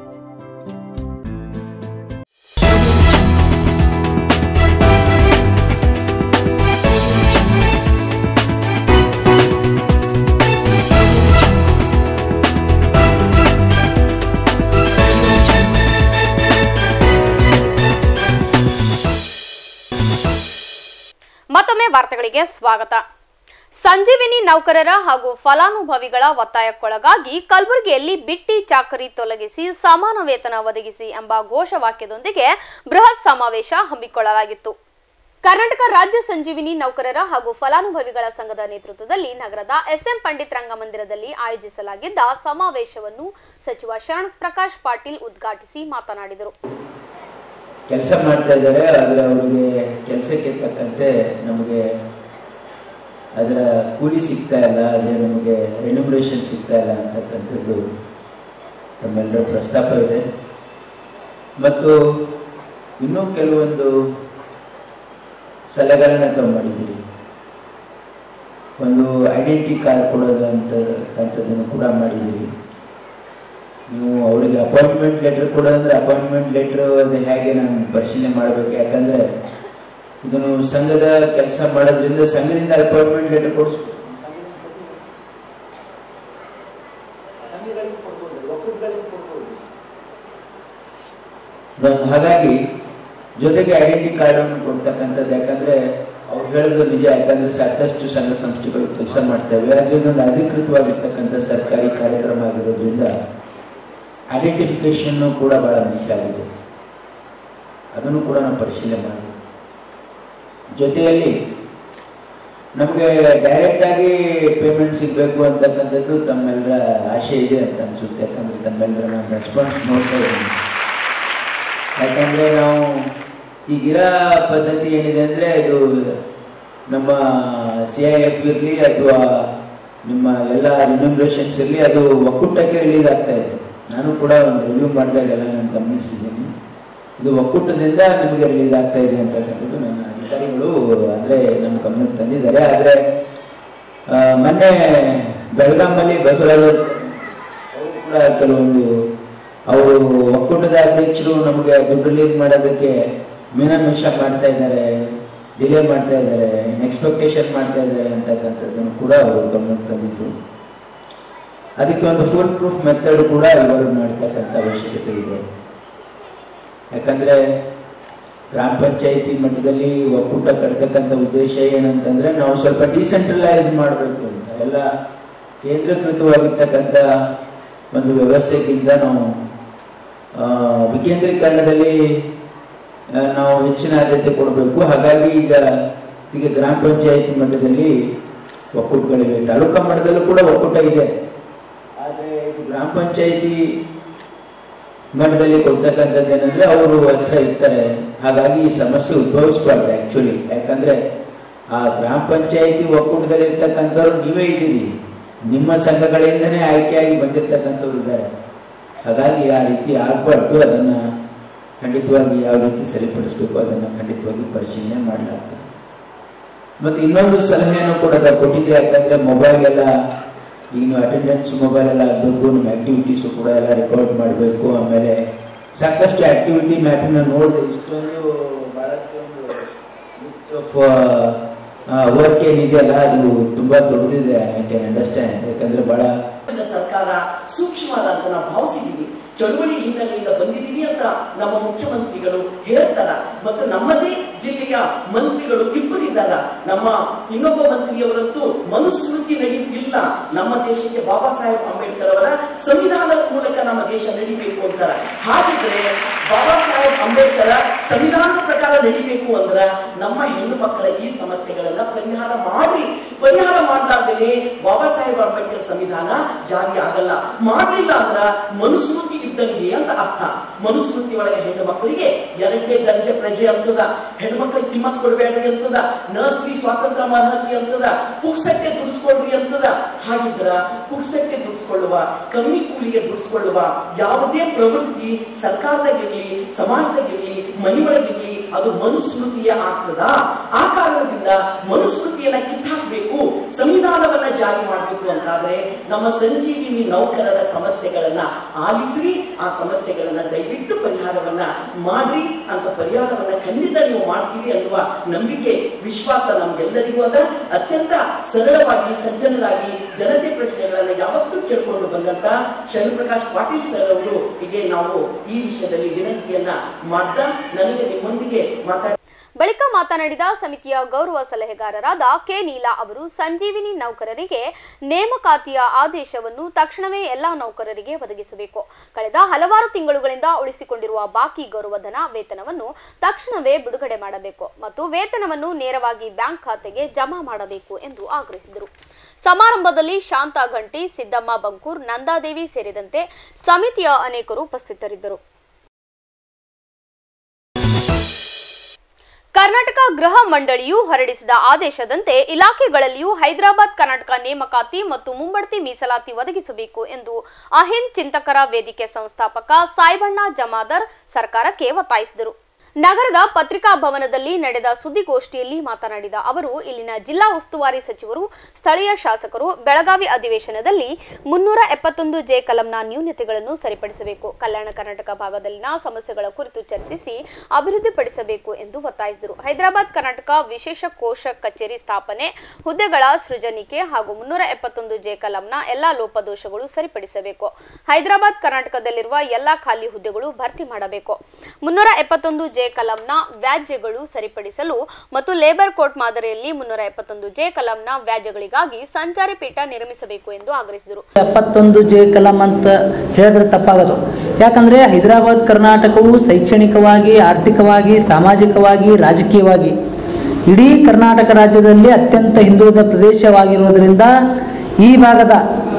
ಮತ್ತೊಮ್ಮೆ ವಾರ್ತೆಗಳಿಗೆ ಸ್ವಾಗತ ಸಂಜೀವಿನಿ ನೌಕರರ ಹಾಗೂ ಫಲಾನುಭವಿಗಳ ಒತ್ತಾಯಕ್ಕೊಳಗಾಗಿ ಕಲಬುರಗಿಯಲ್ಲಿ ಬಿಟ್ಟಿ ಚಾಕರಿ ತೊಲಗಿಸಿ ಸಮಾನ ವೇತನ ಒದಗಿಸಿ ಎಂಬ ಘೋಷವಾಕ್ಯದೊಂದಿಗೆ ಬೃಹತ್ ಸಮಾವೇಶ ಹಮ್ಮಿಕೊಳ್ಳಲಾಗಿತ್ತು ಕರ್ನಾಟಕ ರಾಜ್ಯ ಸಂಜೀವಿನಿ ನೌಕರರ ಹಾಗೂ ಫಲಾನುಭವಿಗಳ ಸಂಘದ ನೇತೃತ್ವದಲ್ಲಿ ನಗರದ ಎಸ್ಎಂ ಪಂಡಿತ್ ರಂಗಮಂದಿರದಲ್ಲಿ ಆಯೋಜಿಸಲಾಗಿದ್ದ ಸಮಾವೇಶವನ್ನು ಸಚಿವ ಶರಣ್ ಪ್ರಕಾಶ್ ಪಾಟೀಲ್ ಉದ್ಘಾಟಿಸಿ ಮಾತನಾಡಿದರು ಕೆಲಸ ಮಾಡ್ತಾ ಇದ್ದಾರೆ ಆದರೆ ಅವರಿಗೆ ಕೆಲಸಕ್ಕೆ ತಕ್ಕಂತೆ ನಮಗೆ ಅದರ ಕೂಲಿ ಸಿಗ್ತಾ ಇಲ್ಲ ಅದೇ ನಮಗೆ ರೆನ್ಯುಮರೇಷನ್ ಸಿಗ್ತಾ ಇಲ್ಲ ಅಂತಕ್ಕಂಥದ್ದು ತಮ್ಮೆಲ್ಲರ ಪ್ರಸ್ತಾಪ ಇದೆ ಮತ್ತು ಇನ್ನೂ ಕೆಲವೊಂದು ಸಲಹೆಗಳನ್ನ ತಾವು ಮಾಡಿದ್ದೀರಿ ಒಂದು ಐಡೆಂಟಿ ಕಾರ್ಡ್ ಕೊಡೋದು ಅಂತ ಅಂತದನ್ನು ಕೂಡ ಮಾಡಿದ್ದೀರಿ ನೀವು ಅವರಿಗೆ ಅಪಾಯಿಂಟ್ಮೆಂಟ್ ಲೆಟರ್ ಕೊಡೋದಂದ್ರೆ ಅಪಾಯಿಂಟ್ಮೆಂಟ್ ಲೆಟರ್ ಅದು ಹೇಗೆ ನಾನು ಪರಿಶೀಲನೆ ಮಾಡಬೇಕು ಯಾಕಂದ್ರೆ ಇದನ್ನು ಸಂಘದ ಕೆಲಸ ಮಾಡೋದ್ರಿಂದ ಸಂಘದಿಂದ ಅಪಾಯಿಂಟ್ಮೆಂಟ್ ಲೆಟರ್ ಕೊಡಿಸ್ ನಾನು ಹಾಗಾಗಿ ಜೊತೆಗೆ ಐಡೆಂಟಿ ಕಾರ್ಡ್ ಅನ್ನು ಕೊಡ್ತಕ್ಕಂಥದ್ದು ಯಾಕಂದ್ರೆ ಅವ್ರು ಹೇಳೋದು ನಿಜ ಯಾಕಂದ್ರೆ ಸಾಕಷ್ಟು ಸಂಘ ಸಂಸ್ಥೆಗಳು ಕೆಲಸ ಮಾಡ್ತೇವೆ ಅದರಿಂದ ಒಂದು ಅಧಿಕೃತವಾಗಿರ್ತಕ್ಕಂಥ ಸರ್ಕಾರಿ ಕಾರ್ಯಕ್ರಮ ಆಗಿರೋದ್ರಿಂದ ಐಡೆಂಟಿಫಿಕೇಶನ್ ಕೂಡ ಬಹಳ ಮುಖ್ಯ ಆಗಿದೆ ಅದನ್ನು ಕೂಡ ನಾವು ಪರಿಶೀಲನೆ ಮಾಡಬೇಕು ಜೊತೆಯಲ್ಲಿ ನಮಗೆ ಡೈರೆಕ್ಟ್ ಆಗಿ ಪೇಮೆಂಟ್ ಸಿಗಬೇಕು ಅಂತಕ್ಕಂಥದ್ದು ತಮ್ಮೆಲ್ಲರ ಆಶೆ ಇದೆ ಅಂತ ಅನ್ಸುತ್ತೆ ಯಾಕಂದ್ರೆ ತಮ್ಮೆಲ್ಲರ ನಾನು ರೆಸ್ಪಾನ್ಸ್ ನೋಡ್ತಾ ಇದ್ದೀನಿ ಯಾಕಂದ್ರೆ ನಾವು ಈಗಿರೋ ಪದ್ಧತಿ ಏನಿದೆ ಅಂದ್ರೆ ಇದು ನಮ್ಮ ಸಿ ಐ ಎಫ್ ಇರಲಿ ಅಥವಾ ನಿಮ್ಮ ಎಲ್ಲ ರಿನ್ಯೂಮ್ರೇಷನ್ಸ್ ಇರಲಿ ಅದು ಒಕ್ಕೂಟಕ್ಕೆ ರಿಲೀಸ್ ಆಗ್ತಾ ಇದೆ ನಾನು ಕೂಡ ಒಂದು ರಿವ್ಯೂ ಮಾಡಿದಾಗೆಲ್ಲ ನಾನು ಗಮನಿಸಿದ್ದೀನಿ ಇದು ಒಕ್ಕೂಟದಿಂದ ನಿಮಗೆ ರಿಲೀಸ್ ಆಗ್ತಾ ಇದೆ ಅಂತಕ್ಕಂಥದ್ದು ನನ್ನ ಅಧಿಕಾರಿಗಳು ಅಂದ್ರೆ ನಮ್ಮ ಗಮನಕ್ಕೆ ತಂದಿದ್ದಾರೆ ಆದರೆ ಆ, ಮೊನ್ನೆ ಬೆಳಗಾಮಲ್ಲಿ ಬಸವರಾಜ ಅವರು ಕೂಡ ಕೆಲವೊಂದು ಅವರು ಒಕ್ಕೂಟದ ಅಧ್ಯಕ್ಷರು ನಮಗೆ ದುಡ್ಡು ರಿಲೀಸ್ ಮಾಡೋದಕ್ಕೆ ಮೀನಾಮಿಷ ಮಾಡ್ತಾ ಇದ್ದಾರೆ ಡಿಲೇ ಮಾಡ್ತಾ ಇದ್ದಾರೆ ಎಕ್ಸ್ಪೆಕ್ಟೇಷನ್ ಮಾಡ್ತಾ ಇದ್ದಾರೆ ಅಂತಕ್ಕಂಥದ್ದನ್ನು ಕೂಡ ಅವರು ಗಮನಕ್ಕೆ ತಂದಿದ್ರು ಅದಕ್ಕೆ ಒಂದು ಫುಲ್ ಪ್ರೂಫ್ ಮೆಥಡ್ ಕೂಡ ಇವರು ಮಾಡ್ತಕ್ಕಂಥ ಅವಶ್ಯಕತೆ ಇದೆ ಯಾಕಂದ್ರೆ ಗ್ರಾಮ ಪಂಚಾಯತಿ ಮಟ್ಟದಲ್ಲಿ ಒಕ್ಕೂಟ ಕಟ್ತಕ್ಕಂಥ ಉದ್ದೇಶ ಏನಂತಂದ್ರೆ ನಾವು ಸ್ವಲ್ಪ ಡಿಸೆಂಟ್ರಲೈಸ್ ಮಾಡಬೇಕು ಅಂತ ಎಲ್ಲ ಕೇಂದ್ರೀಕೃತವಾಗಿರ್ತಕ್ಕಂಥ ಒಂದು ವ್ಯವಸ್ಥೆಗಿಂತ ನಾವು ಆ, ವಿಕೇಂದ್ರೀಕರಣದಲ್ಲಿ ಆ, ನಾವು ಹೆಚ್ಚಿನ ಆದ್ಯತೆ ಕೊಡಬೇಕು ಹಾಗಾಗಿ ಈಗ ಈಗ ಗ್ರಾಮ ಪಂಚಾಯತಿ ಮಟ್ಟದಲ್ಲಿ ಒಕ್ಕೂಟಗಳಿವೆ ತಾಲೂಕಾ ಮಟ್ಟದಲ್ಲೂ ಕೂಡ ಒಕ್ಕೂಟ ಇದೆ ಆದರೆ ಇದು ಗ್ರಾಮ ಪಂಚಾಯತಿ ಮಟ್ಟದಲ್ಲಿ ಕೊಡ್ತಕ್ಕಂಥದ್ದು ಏನಂದ್ರೆ ಅವರು ಹತ್ರ ಇರ್ತಾರೆ ಹಾಗಾಗಿ ಈ ಸಮಸ್ಯೆ ಉದ್ಭವಿಸಬಾರ್ದು ಆಕ್ಚುಲಿ ಯಾಕಂದ್ರೆ ಆ ಗ್ರಾಮ ಪಂಚಾಯತಿ ಒಕ್ಕೂಟದಲ್ಲಿ ಇರ್ತಕ್ಕಂಥವ್ರು ನೀವೇ ಇದ್ದೀರಿ ನಿಮ್ಮ ಸಂಘಗಳಿಂದನೇ ಆಯ್ಕೆಯಾಗಿ ಬಂದಿರ್ತಕ್ಕಂಥವ್ರು ಇದ್ದಾರೆ ಹಾಗಾಗಿ ಆ ರೀತಿ ಆಗ್ಬಾರ್ದು ಅದನ್ನ ಖಂಡಿತವಾಗಿ ಯಾವ ರೀತಿ ಸರಿಪಡಿಸಬೇಕು ಅದನ್ನ ಖಂಡಿತವಾಗಿ ಪರಿಶೀಲನೆ ಮಾಡಲಾಗ್ತದೆ ಮತ್ತೆ ಇನ್ನೊಂದು ಸಲಹೆಯನ್ನು ಕೂಡ ಅದ ಕೊಟ್ಟಿದೆ ಯಾಕಂದ್ರೆ ಮೊಬೈಲ್ ಎಲ್ಲ ಈಗ ನೀವು ಅಟೆಂಡೆನ್ಸ್ ಮೊಬೈಲ್ ಎಲ್ಲ ಆಗಬೇಕು ನಿಮ್ಮ ಆಕ್ಟಿವಿಟೀಸು ಕೂಡ ಎಲ್ಲ ರೆಕಾರ್ಡ್ ಮಾಡಬೇಕು ಆಮೇಲೆ ಸಾಕಷ್ಟು ಆಕ್ಟಿವಿಟಿ ಮ್ಯಾಪಿನ ನೋಡಿದೆ ಇಷ್ಟೊಂದು ಬಹಳಷ್ಟು ಒಂದು ಲಿಸ್ಟ್ ಆಫ್ ವರ್ಕ್ ಏನಿದೆಯಲ್ಲ ಅದು ತುಂಬಾ ದೊಡ್ಡದಿದೆ ಐ ಕ್ಯಾನ್ ಅಂಡರ್ಸ್ಟ್ಯಾಂಡ್ ಯಾಕಂದ್ರೆ ಬಹಳ ಕೇಂದ್ರ ಸರ್ಕಾರ ಸೂಕ್ಷ್ಮವಾದ ಅಂತ ನಾವು ಭಾವಿಸಿದೀವಿ ಚಳುವಳಿ ಹಿನ್ನೆಲೆಯಿಂದ ಬಂದಿದ್ದೀವಿ ಅಂತ ನಮ್ಮ ಮುಖ್ಯಮಂತ್ರಿಗಳು ಹೇಳ್ತಾರ ಮತ್ತು ನಮ್ಮದೇ ಜಿಲ್ಲೆಯ ಮಂತ್ರಿಗಳು ಇಬ್ಬರಿದ್ದಾರ ನಮ್ಮ ಇನ್ನೊಬ್ಬ ಮಂತ್ರಿಯವರಂತೂ ಮನುಸ್ಮೃತಿ ನಡಿ ಇಲ್ಲ ನಮ್ಮ ದೇಶಕ್ಕೆ ಬಾಬಾ ಸಾಹೇಬ್ ಅಂಬೇಡ್ಕರ್ ಅವರ ಸಂವಿಧಾನದ ಮೂಲಕ ನಮ್ಮ ದೇಶ ನಡಿಬೇಕು ಅಂತಾರ ಹಾಗಿದ್ರೆ ಬಾಬಾ ಸಾಹೇಬ್ ಅಂಬೇಡ್ಕರ್ ಸಂವಿಧಾನದ ಪ್ರಕಾರ ನಡಿಬೇಕು ಅಂದ್ರ ನಮ್ಮ ಹೆಣ್ಣು ಮಕ್ಕಳ ಈ ಸಮಸ್ಯೆಗಳನ್ನ ಪರಿಹಾರ ಮಾಡಿ ಪರಿಹಾರ ಮಾಡಲಾರ್ದೇನೆ ಬಾಬಾ ಸಾಹೇಬ್ ಅಂಬೇಡ್ಕರ್ ಸಂವಿಧಾನ ಜಾರಿ ಆಗಲ್ಲ ಮಾಡಲಿಲ್ಲ ಅಂದ್ರ ಮನುಸ್ಮೃತಿ ಇದ್ದಂಗೆ ಅಂತ ಅರ್ಥ ಮನುಸ್ಮೃತಿ ಒಳಗೆ ಹೆಣ್ಣು ಮಕ್ಕಳಿಗೆ ಎರಡನೇ ದರ್ಜೆ ಪ್ರಜೆ ಅಂತದ ಹೆಣ್ಣು ಮಕ್ಕಳಿಗೆ ಕಿಮ್ಮತ್ ಕೊಡಬೇಡ್ರಿ ಅಂತದ ನ ಸ್ತ್ರೀ ಸ್ವಾತಂತ್ರ್ಯ ಮಾನತಿ ಅಂತದ ಪುಕ್ಸಟ್ಟೆ ದುಡಿಸ್ಕೊಳ್ರಿ ಅಂತದ ಹಾಗಿದ್ರ ಪುಕ್ಸಟ್ಟೆ ದುಡಿಸ್ಕೊಳ್ಳುವ ಕಮ್ಮಿ ಕೂಲಿಗೆ ದುಡಿಸ್ಕೊಳ್ಳುವ ಯಾವುದೇ ಪ್ರವೃತ್ತಿ ಸರ್ಕಾರದಾಗಿರ್ಲಿ ಸಮಾಜದಾಗಿರ್ಲಿ ಮನೆಯೊಳಗಿರ್ಲಿ ಅದು ಮನುಸ್ಮೃತಿಯ ಆಗ್ತದ ಆ ಕಾರಣದಿಂದ ಮನುಸ್ಮೃತಿಯನ್ನ ಕಿತ್ತಾಕ್ಬೇಕು ಸಂವಿಧಾನವನ್ನ ಜಾರಿ ಮಾಡಬೇಕು ಅಂತಾದ್ರೆ ನಮ್ಮ ಸಂಜೀವಿನಿ ನೌಕರರ ಸಮಸ್ಯೆಗಳನ್ನ ಆಲಿಸಿ ಆ ಸಮಸ್ಯೆಗಳನ್ನ ದಯವಿಟ್ಟು ಪರಿಹಾರವನ್ನ ಮಾಡ್ರಿ ಅಂತ ಪರಿಹಾರವನ್ನ ಖಂಡಿತ ನೀವು ಮಾಡ್ತೀವಿ ಅನ್ನುವ ನಂಬಿಕೆ ವಿಶ್ವಾಸ ನಮ್ಗೆಲ್ಲರಿಗೂ ಅದ ಅತ್ಯಂತ ಸರಳವಾಗಿ ಸಜ್ಜನರಾಗಿ ಜನತೆ ಪ್ರಶ್ನೆಗಳನ್ನ ಯಾವತ್ತೂ ಕೇಳ್ಕೊಂಡು ಬಂದಂತ ಶರಣ್ಪ್ರಕಾಶ್ ಪಾಟೀಲ್ ಸರ್ ಅವರು ಹೀಗೆ ನಾವು ಈ ವಿಷಯದಲ್ಲಿ ವಿನಂತಿಯನ್ನ ಮಾಡ್ತಾ ನನಗೆ ನಿಮ್ಮೊಂದಿಗೆ ಮಾತಾಡ ಬಳಿಕ ಮಾತನಾಡಿದ ಸಮಿತಿಯ ಗೌರವ ಸಲಹೆಗಾರರಾದ ಕೆ ನೀಲಾ ಅವರು ಸಂಜೀವಿನಿ ನೌಕರರಿಗೆ ನೇಮಕಾತಿಯ ಆದೇಶವನ್ನು ತಕ್ಷಣವೇ ಎಲ್ಲಾ ನೌಕರರಿಗೆ ಒದಗಿಸಬೇಕು ಕಳೆದ ಹಲವಾರು ತಿಂಗಳುಗಳಿಂದ ಉಳಿಸಿಕೊಂಡಿರುವ ಬಾಕಿ ಗೌರವಧನ ವೇತನವನ್ನು ತಕ್ಷಣವೇ ಬಿಡುಗಡೆ ಮಾಡಬೇಕು ಮತ್ತು ವೇತನವನ್ನು ನೇರವಾಗಿ ಬ್ಯಾಂಕ್ ಖಾತೆಗೆ ಜಮಾ ಮಾಡಬೇಕು ಎಂದು ಆಗ್ರಹಿಸಿದರು ಸಮಾರಂಭದಲ್ಲಿ ಶಾಂತಾ ಘಂಟಿ ಸಿದ್ದಮ್ಮ ಬಂಕೂರ್ ನಂದಾದೇವಿ ಸೇರಿದಂತೆ ಸಮಿತಿಯ ಅನೇಕರು ಉಪಸ್ಥಿತರಿದ್ದರು ಕರ್ನಾಟಕ ಗೃಹ ಮಂಡಳಿಯು ಹೊರಡಿಸಿದ ಆದೇಶದಂತೆ ಇಲಾಖೆಗಳಲ್ಲಿಯೂ ಹೈದರಾಬಾದ್ ಕರ್ನಾಟಕ ನೇಮಕಾತಿ ಮತ್ತು ಮುಂಬಡ್ತಿ ಮೀಸಲಾತಿ ಒದಗಿಸಬೇಕು ಎಂದು ಅಹಿಂದ್ ಚಿಂತಕರ ವೇದಿಕೆ ಸಂಸ್ಥಾಪಕ ಸಾಯ್ಬಣ್ಣ ಜಮಾದರ್ ಸರ್ಕಾರಕ್ಕೆ ಒತ್ತಾಯಿಸಿದರು ನಗರದ ಪತ್ರಿಕಾ ಭವನದಲ್ಲಿ ನಡೆದ ಸುದ್ದಿಗೋಷ್ಠಿಯಲ್ಲಿ ಮಾತನಾಡಿದ ಅವರು ಇಲ್ಲಿನ ಜಿಲ್ಲಾ ಉಸ್ತುವಾರಿ ಸಚಿವರು ಸ್ಥಳೀಯ ಶಾಸಕರು ಬೆಳಗಾವಿ ಅಧಿವೇಶನದಲ್ಲಿ ಮುನ್ನೂರ ಎಪ್ಪತ್ತೊಂದು ಜೆ ಕಲಂನ ನ್ಯೂನತೆಗಳನ್ನು ಸರಿಪಡಿಸಬೇಕು ಕಲ್ಯಾಣ ಕರ್ನಾಟಕ ಭಾಗದಲ್ಲಿನ ಸಮಸ್ಯೆಗಳ ಕುರಿತು ಚರ್ಚಿಸಿ ಅಭಿವೃದ್ಧಿಪಡಿಸಬೇಕು ಎಂದು ಒತ್ತಾಯಿಸಿದರು ಹೈದರಾಬಾದ್ ಕರ್ನಾಟಕ ವಿಶೇಷ ಕೋಶ ಕಚೇರಿ ಸ್ಥಾಪನೆ ಹುದ್ದೆಗಳ ಸೃಜನಿಕೆ ಹಾಗೂ ಮುನ್ನೂರ ಎಪ್ಪತ್ತೊಂದು ಜೆ ಕಲಂನ ಎಲ್ಲಾ ಲೋಪದೋಷಗಳು ಸರಿಪಡಿಸಬೇಕು ಹೈದರಾಬಾದ್ ಕರ್ನಾಟಕದಲ್ಲಿರುವ ಎಲ್ಲಾ ಖಾಲಿ ಹುದ್ದೆಗಳು ಭರ್ತಿ ಮಾಡಬೇಕು ಮುನ್ನೂರ ಎಪ್ಪತ್ತೊಂದು ಜೆ ಕಲಂನ ವ್ಯಾಜ್ಯಗಳು ಸರಿಪಡಿಸಲು ಮತ್ತು ಲೇಬರ್ ಕೋರ್ಟ್ ಮಾದರಿಯಲ್ಲಿ ಮುನ್ನೂರ ಎಪ್ಪತ್ತೊಂದು ಜೆ ಕಲಂನ ವ್ಯಾಜ್ಯಗಳಿಗಾಗಿ ಸಂಚಾರಿ ಪೀಠ ನಿರ್ಮಿಸಬೇಕು ಎಂದು ಆಗ್ರಹಿಸಿದರು ಎಪ್ಪತ್ತೊಂದು ಜೆ ಕಲಂ ಅಂತ ಹೇಳಿದ್ರೆ ತಪ್ಪಾಗದು ಯಾಕಂದ್ರೆ ಹೈದರಾಬಾದ್ ಕರ್ನಾಟಕವು ಶೈಕ್ಷಣಿಕವಾಗಿ ಆರ್ಥಿಕವಾಗಿ ಸಾಮಾಜಿಕವಾಗಿ ರಾಜಕೀಯವಾಗಿ ಇಡೀ ಕರ್ನಾಟಕ ರಾಜ್ಯದಲ್ಲಿ ಅತ್ಯಂತ ಹಿಂದುಳಿದ ಪ್ರದೇಶವಾಗಿರುವುದರಿಂದ ಈ ಭಾಗದ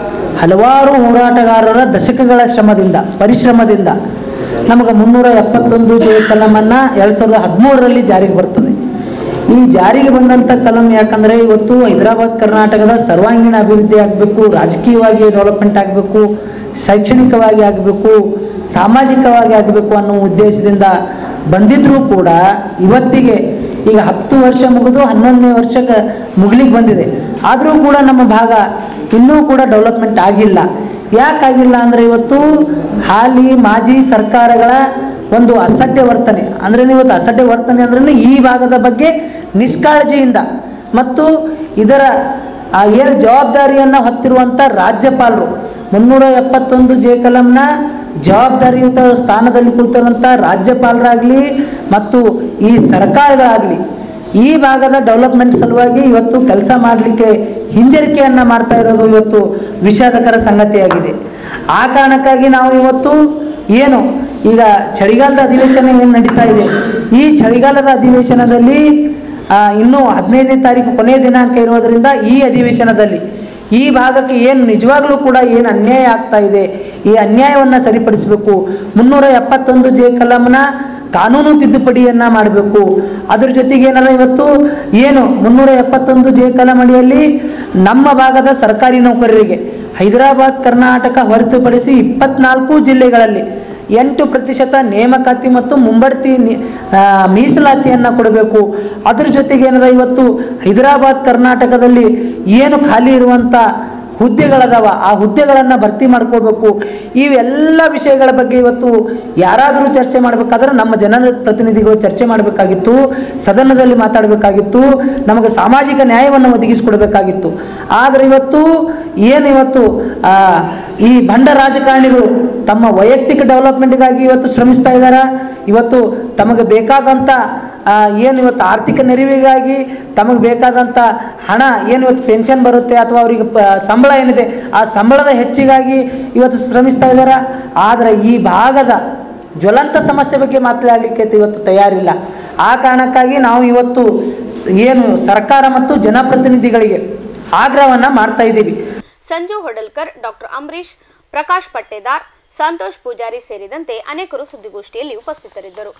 ಹಲವಾರು ಹೋರಾಟಗಾರರ ದಶಕಗಳ ಶ್ರಮದಿಂದ ಪರಿಶ್ರಮದಿಂದ ನಮಗೆ ಮುನ್ನೂರ ಎಪ್ಪತ್ತೊಂದು ಜೆ ಕಲಮನ್ನು ಎರಡು ಸಾವಿರದ ಹದಿಮೂರರಲ್ಲಿ ಜಾರಿಗೆ ಬರ್ತದೆ ಈ ಜಾರಿಗೆ ಬಂದಂಥ ಕಲಂ ಯಾಕಂದರೆ ಇವತ್ತು ಹೈದರಾಬಾದ್ ಕರ್ನಾಟಕದ ಸರ್ವಾಂಗೀಣ ಅಭಿವೃದ್ಧಿ ಆಗಬೇಕು ರಾಜಕೀಯವಾಗಿ ಡೆವಲಪ್ಮೆಂಟ್ ಆಗಬೇಕು ಶೈಕ್ಷಣಿಕವಾಗಿ ಆಗಬೇಕು ಸಾಮಾಜಿಕವಾಗಿ ಆಗಬೇಕು ಅನ್ನೋ ಉದ್ದೇಶದಿಂದ ಬಂದಿದ್ರೂ ಕೂಡ ಇವತ್ತಿಗೆ ಈಗ ಹತ್ತು ವರ್ಷ ಮುಗಿದು ಹನ್ನೊಂದನೇ ವರ್ಷಕ್ಕೆ ಮುಗಿಲಿಕ್ಕೆ ಬಂದಿದೆ ಆದರೂ ಕೂಡ ನಮ್ಮ ಭಾಗ ಇನ್ನೂ ಕೂಡ ಡೆವಲಪ್ಮೆಂಟ್ ಆಗಿಲ್ಲ ಯಾಕಾಗಿಲ್ಲ ಅಂದರೆ ಇವತ್ತು ಹಾಲಿ ಮಾಜಿ ಸರ್ಕಾರಗಳ ಒಂದು ಅಸಡ್ಡೆ ವರ್ತನೆ ಅಂದ್ರೆ ಇವತ್ತು ಅಸಡ್ಡೆ ವರ್ತನೆ ಅಂದ್ರೆ ಈ ಭಾಗದ ಬಗ್ಗೆ ನಿಷ್ಕಾಳಜಿಯಿಂದ ಮತ್ತು ಇದರ ಆ ಏನು ಜವಾಬ್ದಾರಿಯನ್ನು ಹೊತ್ತಿರುವಂಥ ರಾಜ್ಯಪಾಲರು ಮುನ್ನೂರ ಎಪ್ಪತ್ತೊಂದು ಜೆ ಕಲಂನ ಜವಾಬ್ದಾರಿಯುತ ಸ್ಥಾನದಲ್ಲಿ ಕುಳಿತಿರುವಂಥ ರಾಜ್ಯಪಾಲರಾಗಲಿ ಮತ್ತು ಈ ಸರ್ಕಾರಗಳಾಗಲಿ ಈ ಭಾಗದ ಡೆವಲಪ್ಮೆಂಟ್ ಸಲುವಾಗಿ ಇವತ್ತು ಕೆಲಸ ಮಾಡಲಿಕ್ಕೆ ಹಿಂಜರಿಕೆಯನ್ನು ಮಾಡ್ತಾ ಇರೋದು ಇವತ್ತು ವಿಷಾದಕರ ಸಂಗತಿಯಾಗಿದೆ ಆ ಕಾರಣಕ್ಕಾಗಿ ನಾವು ಇವತ್ತು ಏನು ಈಗ ಚಳಿಗಾಲದ ಅಧಿವೇಶನ ಏನು ನಡೀತಾ ಇದೆ ಈ ಚಳಿಗಾಲದ ಅಧಿವೇಶನದಲ್ಲಿ ಆ, ಇನ್ನೂ ಹದಿನೈದನೇ ತಾರೀಕು ಕೊನೆಯ ದಿನಾಂಕ ಇರೋದರಿಂದ ಈ ಅಧಿವೇಶನದಲ್ಲಿ ಈ ಭಾಗಕ್ಕೆ ಏನು ನಿಜವಾಗ್ಲೂ ಕೂಡ ಏನು ಅನ್ಯಾಯ ಆಗ್ತಾ ಇದೆ ಈ ಅನ್ಯಾಯವನ್ನು ಸರಿಪಡಿಸಬೇಕು ಮುನ್ನೂರ ಎಪ್ಪತ್ತೊಂದು ಜೆ ಕಲಂನ ಕಾನೂನು ತಿದ್ದುಪಡಿಯನ್ನ ಮಾಡಬೇಕು ಅದ್ರ ಜೊತೆಗೆ ಏನಾರ ಇವತ್ತು ಏನು ಮುನ್ನೂರ ಎಪ್ಪತ್ತೊಂದು ಜೆ ಕಲಂ ಅಡಿಯಲ್ಲಿ ನಮ್ಮ ಭಾಗದ ಸರ್ಕಾರಿ ನೌಕರರಿಗೆ ಹೈದರಾಬಾದ್ ಕರ್ನಾಟಕ ಹೊರತುಪಡಿಸಿ ಇಪ್ಪತ್ನಾಲ್ಕು ಜಿಲ್ಲೆಗಳಲ್ಲಿ ಎಂಟು ಪ್ರತಿಶತ ನೇಮಕಾತಿ ಮತ್ತು ಮುಂಬಡ್ತಿ ನಿ- ಆ, ಮೀಸಲಾತಿಯನ್ನು ಕೊಡಬೇಕು ಅದ್ರ ಜೊತೆಗೆ ಏನದ ಇವತ್ತು ಹೈದರಾಬಾದ್ ಕರ್ನಾಟಕದಲ್ಲಿ ಏನು ಖಾಲಿ ಇರುವಂಥ ಹುದ್ದೆಗಳದಾವ ಆ ಹುದ್ದೆಗಳನ್ನು ಭರ್ತಿ ಮಾಡ್ಕೋಬೇಕು ಇವೆಲ್ಲ ವಿಷಯಗಳ ಬಗ್ಗೆ ಇವತ್ತು ಯಾರಾದರೂ ಚರ್ಚೆ ಮಾಡಬೇಕಾದ್ರೆ ನಮ್ಮ ಜನರ ಪ್ರತಿನಿಧಿಗಳು ಚರ್ಚೆ ಮಾಡಬೇಕಾಗಿತ್ತು ಸದನದಲ್ಲಿ ಮಾತಾಡಬೇಕಾಗಿತ್ತು ನಮಗೆ ಸಾಮಾಜಿಕ ನ್ಯಾಯವನ್ನು ಒದಗಿಸಿಕೊಡಬೇಕಾಗಿತ್ತು ಆದರೆ ಇವತ್ತು ಏನು ಇವತ್ತು ಆ, ಈ ಭಂಡ ರಾಜಕಾರಣಿಗಳು ತಮ್ಮ ವೈಯಕ್ತಿಕ ಡೆವಲಪ್ಮೆಂಟ್ಗಾಗಿ ಇವತ್ತು ಶ್ರಮಿಸ್ತಾ ಇದ್ದಾರೆ ಇವತ್ತು ತಮಗೆ ಬೇಕಾದಂಥ ಆ, ಏನು ಇವತ್ತು ಆರ್ಥಿಕ ನೆರವಿಗಾಗಿ ತಮಗೆ ಬೇಕಾದಂಥ ಹಣ ಏನು ಇವತ್ತು ಪೆನ್ಷನ್ ಬರುತ್ತೆ ಅಥವಾ ಅವರಿಗೆ ಪ ಸಂಬಳ ಏನಿದೆ ಆ ಸಂಬಳದ ಹೆಚ್ಚಿಗಾಗಿ ಇವತ್ತು ಶ್ರಮಿಸ್ತಾ ಇದ್ದಾರೆ ಆದರೆ ಈ ಭಾಗದ ಜ್ವಲಂತ ಸಮಸ್ಯೆ ಬಗ್ಗೆ ಮಾತನಾಡಲಿಕ್ಕೆ ಇವತ್ತು ತಯಾರಿಲ್ಲ ಆ ಕಾರಣಕ್ಕಾಗಿ ನಾವು ಇವತ್ತು ಸ್- ಏನು ಸರ್ಕಾರ ಮತ್ತು ಜನಪ್ರತಿನಿಧಿಗಳಿಗೆ ಆಗ್ರಹವನ್ನು ಮಾಡ್ತಾ ಇದ್ದೀವಿ ಸಂಜು ಹೊಡಲ್ಕರ್ ಡಾಕ್ಟರ್ ಅಂಬರೀಶ್ ಪ್ರಕಾಶ್ ಪಟ್ಟೇದಾರ್ ಸಂತೋಷ್ ಪೂಜಾರಿ ಸೇರಿದಂತೆ ಅನೇಕರು ಸುದ್ದಿಗೋಷ್ಠಿಯಲ್ಲಿ ಉಪಸ್ಥಿತರಿದ್ದರು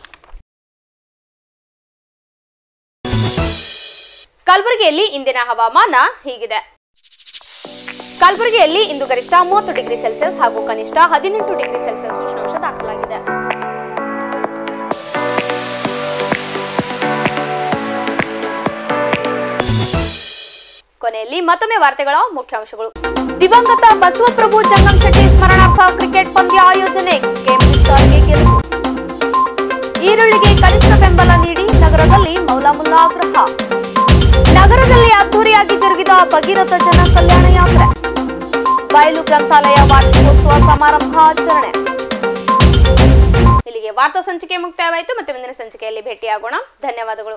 ಕಲಬುರಗಿಯಲ್ಲಿ ಇಂದಿನ ಹವಾಮಾನ ಹೀಗಿದೆ ಕಲಬುರಗಿಯಲ್ಲಿ ಇಂದು ಗರಿಷ್ಠ ಮೂವತ್ತು ಡಿಗ್ರಿ ಸೆಲ್ಸಿಯಸ್ ಹಾಗೂ ಕನಿಷ್ಠ ಹದಿನೆಂಟು ಡಿಗ್ರಿ ಸೆಲ್ಸಿಯಸ್ ಉಷ್ಣಾಂಶ ದಾಖಲಾಗಿದೆ ಕೊನೆಯಲ್ಲಿ ಮತ್ತೊಮ್ಮೆ ವಾರ್ತೆಗಳ ಮುಖ್ಯಾಂಶಗಳು ದಿವಂಗತ ಬಸವಪ್ರಭು ಜಂಗಮ್ ಶೆಟ್ಟಿ ಸ್ಮರಣಾರ್ಥ ಕ್ರಿಕೆಟ್ ಪಂದ್ಯ ಆಯೋಜನೆ ಕೇಂಬ್ರಿಡ್ಜ್ ಶಾಲೆಗೆ ಗೆಲುವು ಈರುಳ್ಳಿಗೆ ಕನಿಷ್ಠ ಬೆಂಬಲ ನೀಡಿ ನಗರದಲ್ಲಿ ಮೌಲಾಮುಲ್ಲಾ ಆಗ್ರಹ ನಗರದಲ್ಲಿ ಅದ್ದೂರಿಯಾಗಿ ಜರುಗಿದ ಭಗೀರಥ ಜನ ಕಲ್ಯಾಣ ಯಾತ್ರೆ ಬಯಲು ಗ್ರಂಥಾಲಯ ವಾರ್ಷಿಕೋತ್ಸವ ಸಮಾರಂಭ ಆಚರಣೆ ಇಲ್ಲಿಗೆ ವಾರ್ತಾ ಸಂಚಿಕೆ ಮುಕ್ತಾಯವಾಯಿತು ಮತ್ತೆ ಮುಂದಿನ ಸಂಚಿಕೆಯಲ್ಲಿ ಭೇಟಿಯಾಗೋಣ ಧನ್ಯವಾದಗಳು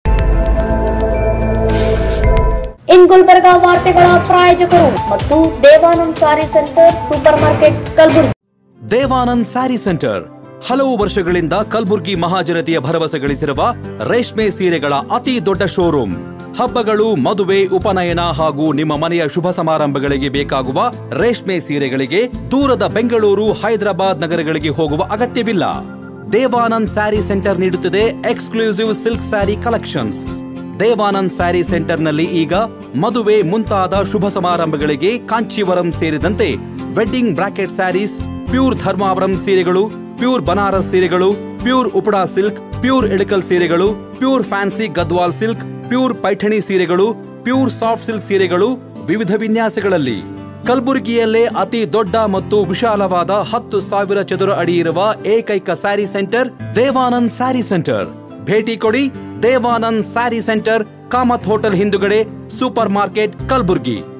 ಇನ್ ಗುಲ್ಬರ್ಗಾ ವಾರ್ತೆಗಳ ಪ್ರಾಯೋಜಕರು ಮತ್ತು Devanand sari centre super market Kalaburagi Devanand sari centre ಹಲವು ವರ್ಷಗಳಿಂದ ಕಲ್ಬುರ್ಗಿ ಮಹಾಜನತೆಯ ಭರವಸೆ ಗಳಿಸಿರುವ ರೇಷ್ಮೆ ಸೀರೆಗಳ ಅತಿ ದೊಡ್ಡ ಶೋರೂಮ್ ಹಬ್ಬಗಳು ಮದುವೆ ಉಪನಯನ ಹಾಗೂ ನಿಮ್ಮ ಮನೆಯ ಶುಭ ಸಮಾರಂಭಗಳಿಗೆ ಬೇಕಾಗುವ ರೇಷ್ಮೆ ಸೀರೆಗಳಿಗೆ ದೂರದ ಬೆಂಗಳೂರು ಹೈದರಾಬಾದ್ ನಗರಗಳಿಗೆ ಹೋಗುವ ಅಗತ್ಯವಿಲ್ಲ ದೇವಾನಂದ್ ಸ್ಯಾರಿ ಸೆಂಟರ್ ನೀಡುತ್ತಿದೆ exclusive silk sari collections Devanand sari ಸೆಂಟರ್ನಲ್ಲಿ ಈಗ ಮದುವೆ ಮುಂತಾದ ಶುಭ ಸಮಾರಂಭಗಳಿಗೆ ಕಾಂಚೀವರಂ ಸೇರಿದಂತೆ wedding bracket saris pure Dharmavaram ಸೀರೆಗಳು ಪ್ಯೂರ್ ಬನಾರಸ್ ಸೀರೆಗಳು pure Uppada silk pure Ilkal ಸೀರೆಗಳು pure fancy Gadwal silk pure Paithani ಸೀರೆಗಳು ಪ್ಯೂರ್ ಸಾಫ್ಟ್ ಸಿಲ್ಕ್ ಸೀರೆಗಳು ವಿವಿಧ ವಿನ್ಯಾಸಗಳಲ್ಲಿ ಕಲಬುರಗಿಯಲ್ಲೇ ಅತಿ ದೊಡ್ಡ ಮತ್ತು ವಿಶಾಲವಾದ ಹತ್ತು ಸಾವಿರ ಚದುರ ಅಡಿ ಇರುವ ಏಕೈಕ ಸ್ಯಾರಿ ಸೆಂಟರ್ ದೇವಾನಂದ್ ಸ್ಯಾರಿ ಸೆಂಟರ್ ಭೇಟಿ ಕೊಡಿ ದೇವಾನಂದ್ ಸ್ಯಾರಿ ಸೆಂಟರ್ ಕಾಮತ್ ಹೋಟೆಲ್ ಹಿಂದುಗಡೆ ಸೂಪರ್ ಮಾರ್ಕೆಟ್ ಕಲಬುರ್ಗಿ